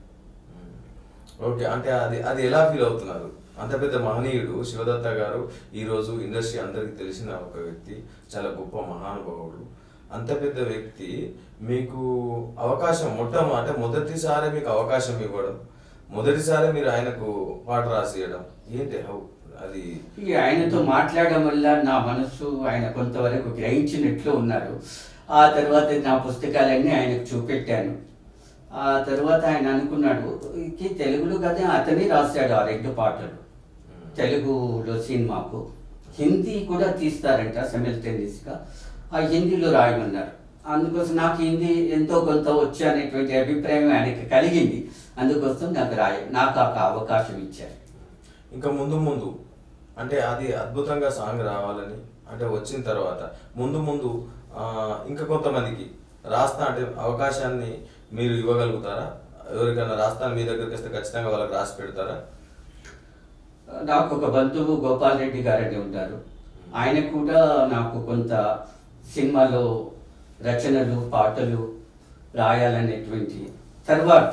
ఓకే అంటే అది అది ఎలా ఫీల్ అవుతున్నారు అంత పెద్ద మహనీయుడు శివదత్త గారు ఈ రోజు ఇండస్ట్రీ అందరికీ తెలిసిన ఒక వ్యక్తి చాలా గొప్ప మహానుభావుడు అంత పెద్ద వ్యక్తి మీకు అవకాశం మొట్ట అంటే మొదటిసారి మీకు అవకాశం ఇవ్వడం మొదటిసారి మీరు ఆయనకు పాట రాసియడం ఏంటి హౌ అది ఈ ఆయనతో మాట్లాడడం వల్ల నా మనసు ఆయన కొంతవరకు గ్రహించినట్లు ఉన్నారు ఆ తర్వాత నా పుస్తకాలన్నీ ఆయనకు చూపెట్టాను ఆ తర్వాత ఆయన అనుకున్నాడు "ఈ తెలుగులో కదా అతనే రాశాడు ఆ రెండు పాటలు తెలుగులో సినిమాకు హిందీ కూడా తీస్తారంట సెమిల్టేనియస్గా ఆ హిందీలో రాయమన్నారు అందుకోసం నాకు హిందీ ఎంతో కొంత వచ్చి అనేటువంటి అభిప్రాయం ఆయనకి కలిగింది అందుకోసం నాకు రాయ నాకు ఒక అవకాశం ఇచ్చారు ఇంకా ముందు ముందు అంటే అది అద్భుతంగా సాంగ్ రావాలని అంటే వచ్చిన తర్వాత ముందు ముందు ఆ, ఇంకా కొంతమందికి రాస్తా అంటే అవకాశాన్ని మీరు ఇవ్వగలుగుతారా ఎవరికైనా రాస్తాను మీ దగ్గరికి వస్తే ఖచ్చితంగా వాళ్ళకి రాసి పెడతారా నాకు ఒక బంధువు గోపాల్ రెడ్డి గారని ఉంటారు ఆయన కూడా నాకు కొంత సినిమాలో రచనలు పాటలు రాయాలనేటువంటి తర్వాత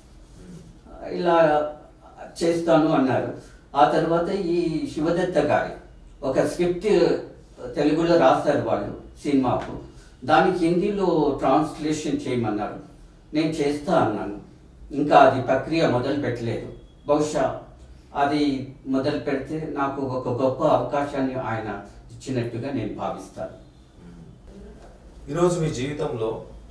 ఇలా చేస్తాను అన్నారు ఆ తర్వాత ఈ శివదత్త గారి ఒక స్క్రిప్ట్ తెలుగులో రాస్తారు వాళ్ళు సినిమాకు దానికి హిందీలో ట్రాన్స్లేషన్ చేయమన్నారు నేను చేస్తా అన్నాను ఇంకా అది ప్రక్రియ మొదలు పెట్టలేదు బహుశా అది మొదలు పెడితే నాకు ఒక గొప్ప అవకాశాన్ని ఆయన ఇచ్చినట్టుగా నేను భావిస్తాను ఈరోజు మీ జీవితంలో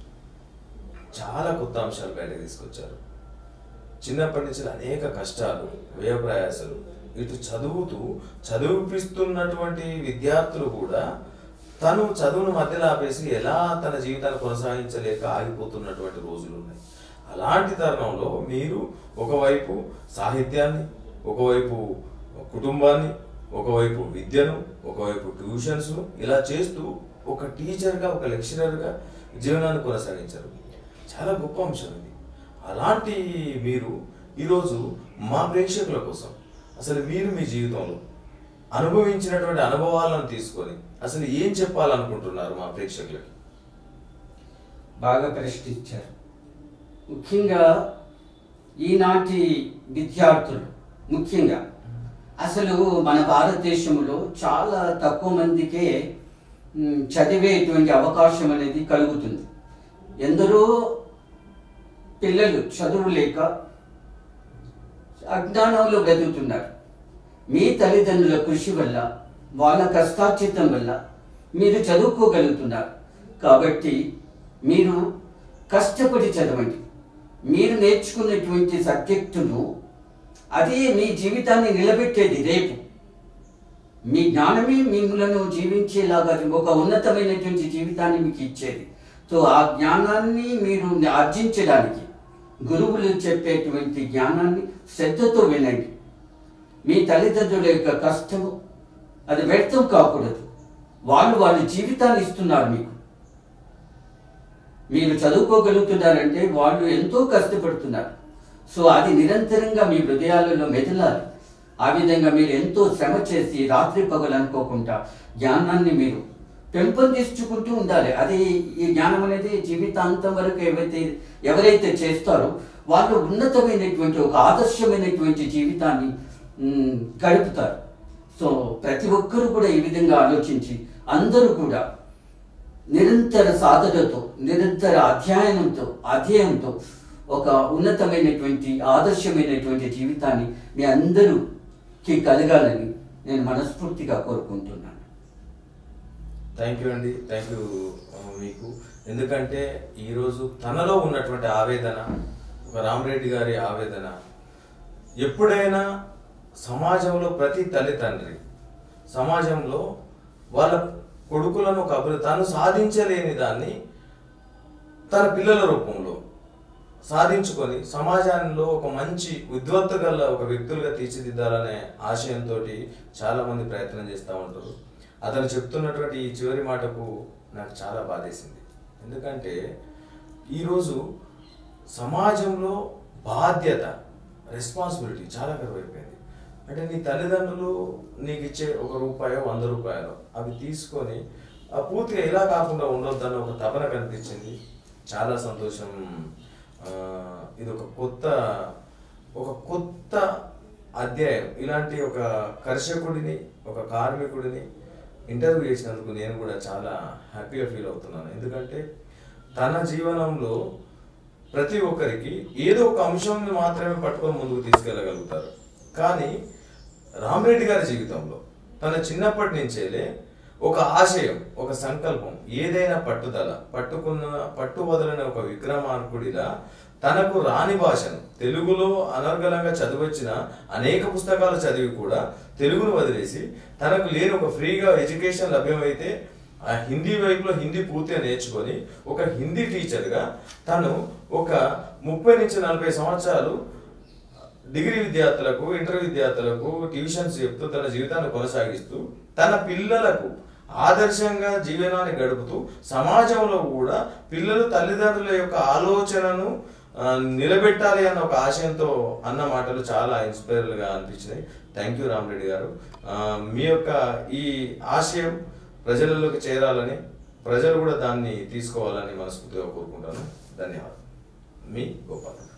చాలా కొత్త అంశాలు బయటకు తీసుకొచ్చారు చిన్నప్పటి నుంచి అనేక కష్టాలు వ్యయప్రయాసాలు ఇటు చదువుతూ చదివిపిస్తున్నటువంటి విద్యార్థులు కూడా తను చదువును మధ్యలో ఆపేసి ఎలా తన జీవితాన్ని కొనసాగించలేక ఆగిపోతున్నటువంటి రోజులు ఉన్నాయి అలాంటి తరుణంలో మీరు ఒకవైపు సాహిత్యాన్ని ఒకవైపు కుటుంబాన్ని ఒకవైపు విద్యను ఒకవైపు ట్యూషన్స్ ఇలా చేస్తూ ఒక టీచర్గా ఒక లెక్చరర్గా జీవనాన్ని కొనసాగించారు చాలా గొప్ప అంశం ఇది అలాంటి మీరు ఈరోజు మా ప్రేక్షకుల కోసం అసలు మీరు మీ జీవితంలో అనుభవించినటువంటి అనుభవాలను తీసుకొని అసలు ఏం చెప్పాలనుకుంటున్నారు మా ప్రేక్షకులకి బాగా ప్రశ్నించారు ముఖ్యంగా ఈనాటి విద్యార్థులు ముఖ్యంగా అసలు మన భారతదేశంలో చాలా తక్కువ మందికే మ్, చదివేటువంటి అవకాశం అనేది కలుగుతుంది ఎందరో పిల్లలు చదువు లేక అజ్ఞానంలో బ్రతుకుతున్నారు మీ తల్లిదండ్రుల కృషి వల్ల వాళ్ళ కష్టార్జితం వల్ల మీరు చదువుకోగలుగుతున్నారు కాబట్టి మీరు కష్టపడి చదవండి మీరు నేర్చుకున్నటువంటి సబ్జెక్టును అది మీ జీవితాన్ని నిలబెట్టేది రేపు మీ జ్ఞానమే మిమ్మలను జీవించేలాగా ఒక ఉన్నతమైనటువంటి జీవితాన్ని మీకు ఇచ్చేది సో ఆ జ్ఞానాన్ని మీరు ఆర్జించడానికి గురువులు చెప్పేటువంటి జ్ఞానాన్ని శ్రద్ధతో వినండి మీ తల్లిదండ్రుల యొక్క కష్టము అది వ్యర్థం కాకూడదు వాళ్ళు వాళ్ళ జీవితాన్ని ఇస్తున్నారు మీకు మీరు చదువుకోగలుగుతున్నారంటే వాళ్ళు ఎంతో కష్టపడుతున్నారు సో అది నిరంతరంగా మీ హృదయాలలో మెదలాలి ఆ విధంగా మీరు ఎంతో శ్రమ చేసి రాత్రి పగలు అనుకోకుండా జ్ఞానాన్ని మీరు పెంపొందించుకుంటూ ఉండాలి అది ఈ జ్ఞానం అనేది జీవితాంతం వరకు ఎవరైతే ఎవరైతే చేస్తారో వాళ్ళు ఉన్నతమైనటువంటి ఒక ఆదర్శమైనటువంటి జీవితాన్ని మ్, గడుపుతారు సో ప్రతి ఒక్కరూ కూడా ఈ విధంగా ఆలోచించి అందరూ కూడా నిరంతర సాధనతో నిరంతర అధ్యయనంతో అధ్యయంతో ఒక ఉన్నతమైనటువంటి ఆదర్శమైనటువంటి జీవితాన్ని మీ అందరూకి కలగాలని నేను మనస్ఫూర్తిగా కోరుకుంటున్నాను థ్యాంక్ యూ అండి థ్యాంక్ యూ మీకు ఎందుకంటే ఈరోజు తనలో ఉన్నటువంటి ఆవేదన ఒక రామరెడ్డి గారి ఆవేదన ఎప్పుడైనా సమాజంలో ప్రతి తల్లిదండ్రి సమాజంలో వాళ్ళ కొడుకులను ఒక అభివృద్ధి తాను సాధించలేని దాన్ని తన పిల్లల రూపంలో సాధించుకొని సమాజంలో ఒక మంచి ఉద్వత్త గల ఒక వ్యక్తులుగా తీర్చిదిద్దాలనే ఆశయంతో చాలా మంది ప్రయత్నం చేస్తూ ఉంటారు అతను చెప్తున్నటువంటి ఈ చివరి మాటకు నాకు చాలా బాధేసింది ఎందుకంటే ఈరోజు సమాజంలో బాధ్యత రెస్పాన్సిబిలిటీ చాలా కరువైపోయింది అంటే నీ తల్లిదండ్రులు నీకు ఇచ్చే ఒక రూపాయో వంద రూపాయలు అవి తీసుకొని ఆ పూర్తిగా ఇలా కాకుండా ఉండొద్దన్న ఒక తపన కనిపించింది చాలా సంతోషం ఆ, ఇది ఒక కొత్త ఒక కొత్త అధ్యాయం ఇలాంటి ఒక కర్షకుడిని ఒక కార్మికుడిని ఇంటర్వ్యూ చేసినందుకు నేను కూడా చాలా హ్యాపీగా ఫీల్ అవుతున్నాను ఎందుకంటే తన జీవనంలో ప్రతి ఒక్కరికి ఏదో ఒక అంశంని మాత్రమే పట్టుకొని ముందుకు తీసుకెళ్ళగలుగుతారు కానీ రామరెడ్డి గారి జీవితంలో తన చిన్నప్పటి నుంచేలే ఒక ఆశయం ఒక సంకల్పం ఏదైనా పట్టుదల పట్టుకున్న పట్టు వదలని ఒక విక్రమార్కుడిలా తనకు రాని భాషను తెలుగులో అనర్గళంగా చదివచ్చిన అనేక పుస్తకాలు చదివి కూడా తెలుగును వదిలేసి తనకు లేని ఒక ఫ్రీగా ఎడ్యుకేషన్ లభ్యమైతే ఆ హిందీ వైపులో హిందీ పూర్తిగా నేర్చుకొని ఒక హిందీ టీచర్గా తను ఒక ముప్పై నుంచి నలభై సంవత్సరాలు డిగ్రీ విద్యార్థులకు ఇంటర్ విద్యార్థులకు ట్యూషన్స్ చెప్తూ తన జీవితాన్ని కొనసాగిస్తూ తన పిల్లలకు ఆదర్శంగా జీవనాన్ని గడుపుతూ సమాజంలో కూడా పిల్లలు తల్లిదండ్రుల యొక్క ఆలోచనను ఆ, నిలబెట్టాలి అన్న ఒక ఆశయంతో అన్న మాటలు చాలా ఇన్స్పైర్గా అనిపించినాయి థ్యాంక్ యూ రామరెడ్డి గారు ఆ, మీ యొక్క ఈ ఆశయం ప్రజలలోకి చేరాలని ప్రజలు కూడా దాన్ని తీసుకోవాలని మనస్ఫూర్తిగా కోరుకుంటాను ధన్యవాదాలు మీ గోపాల్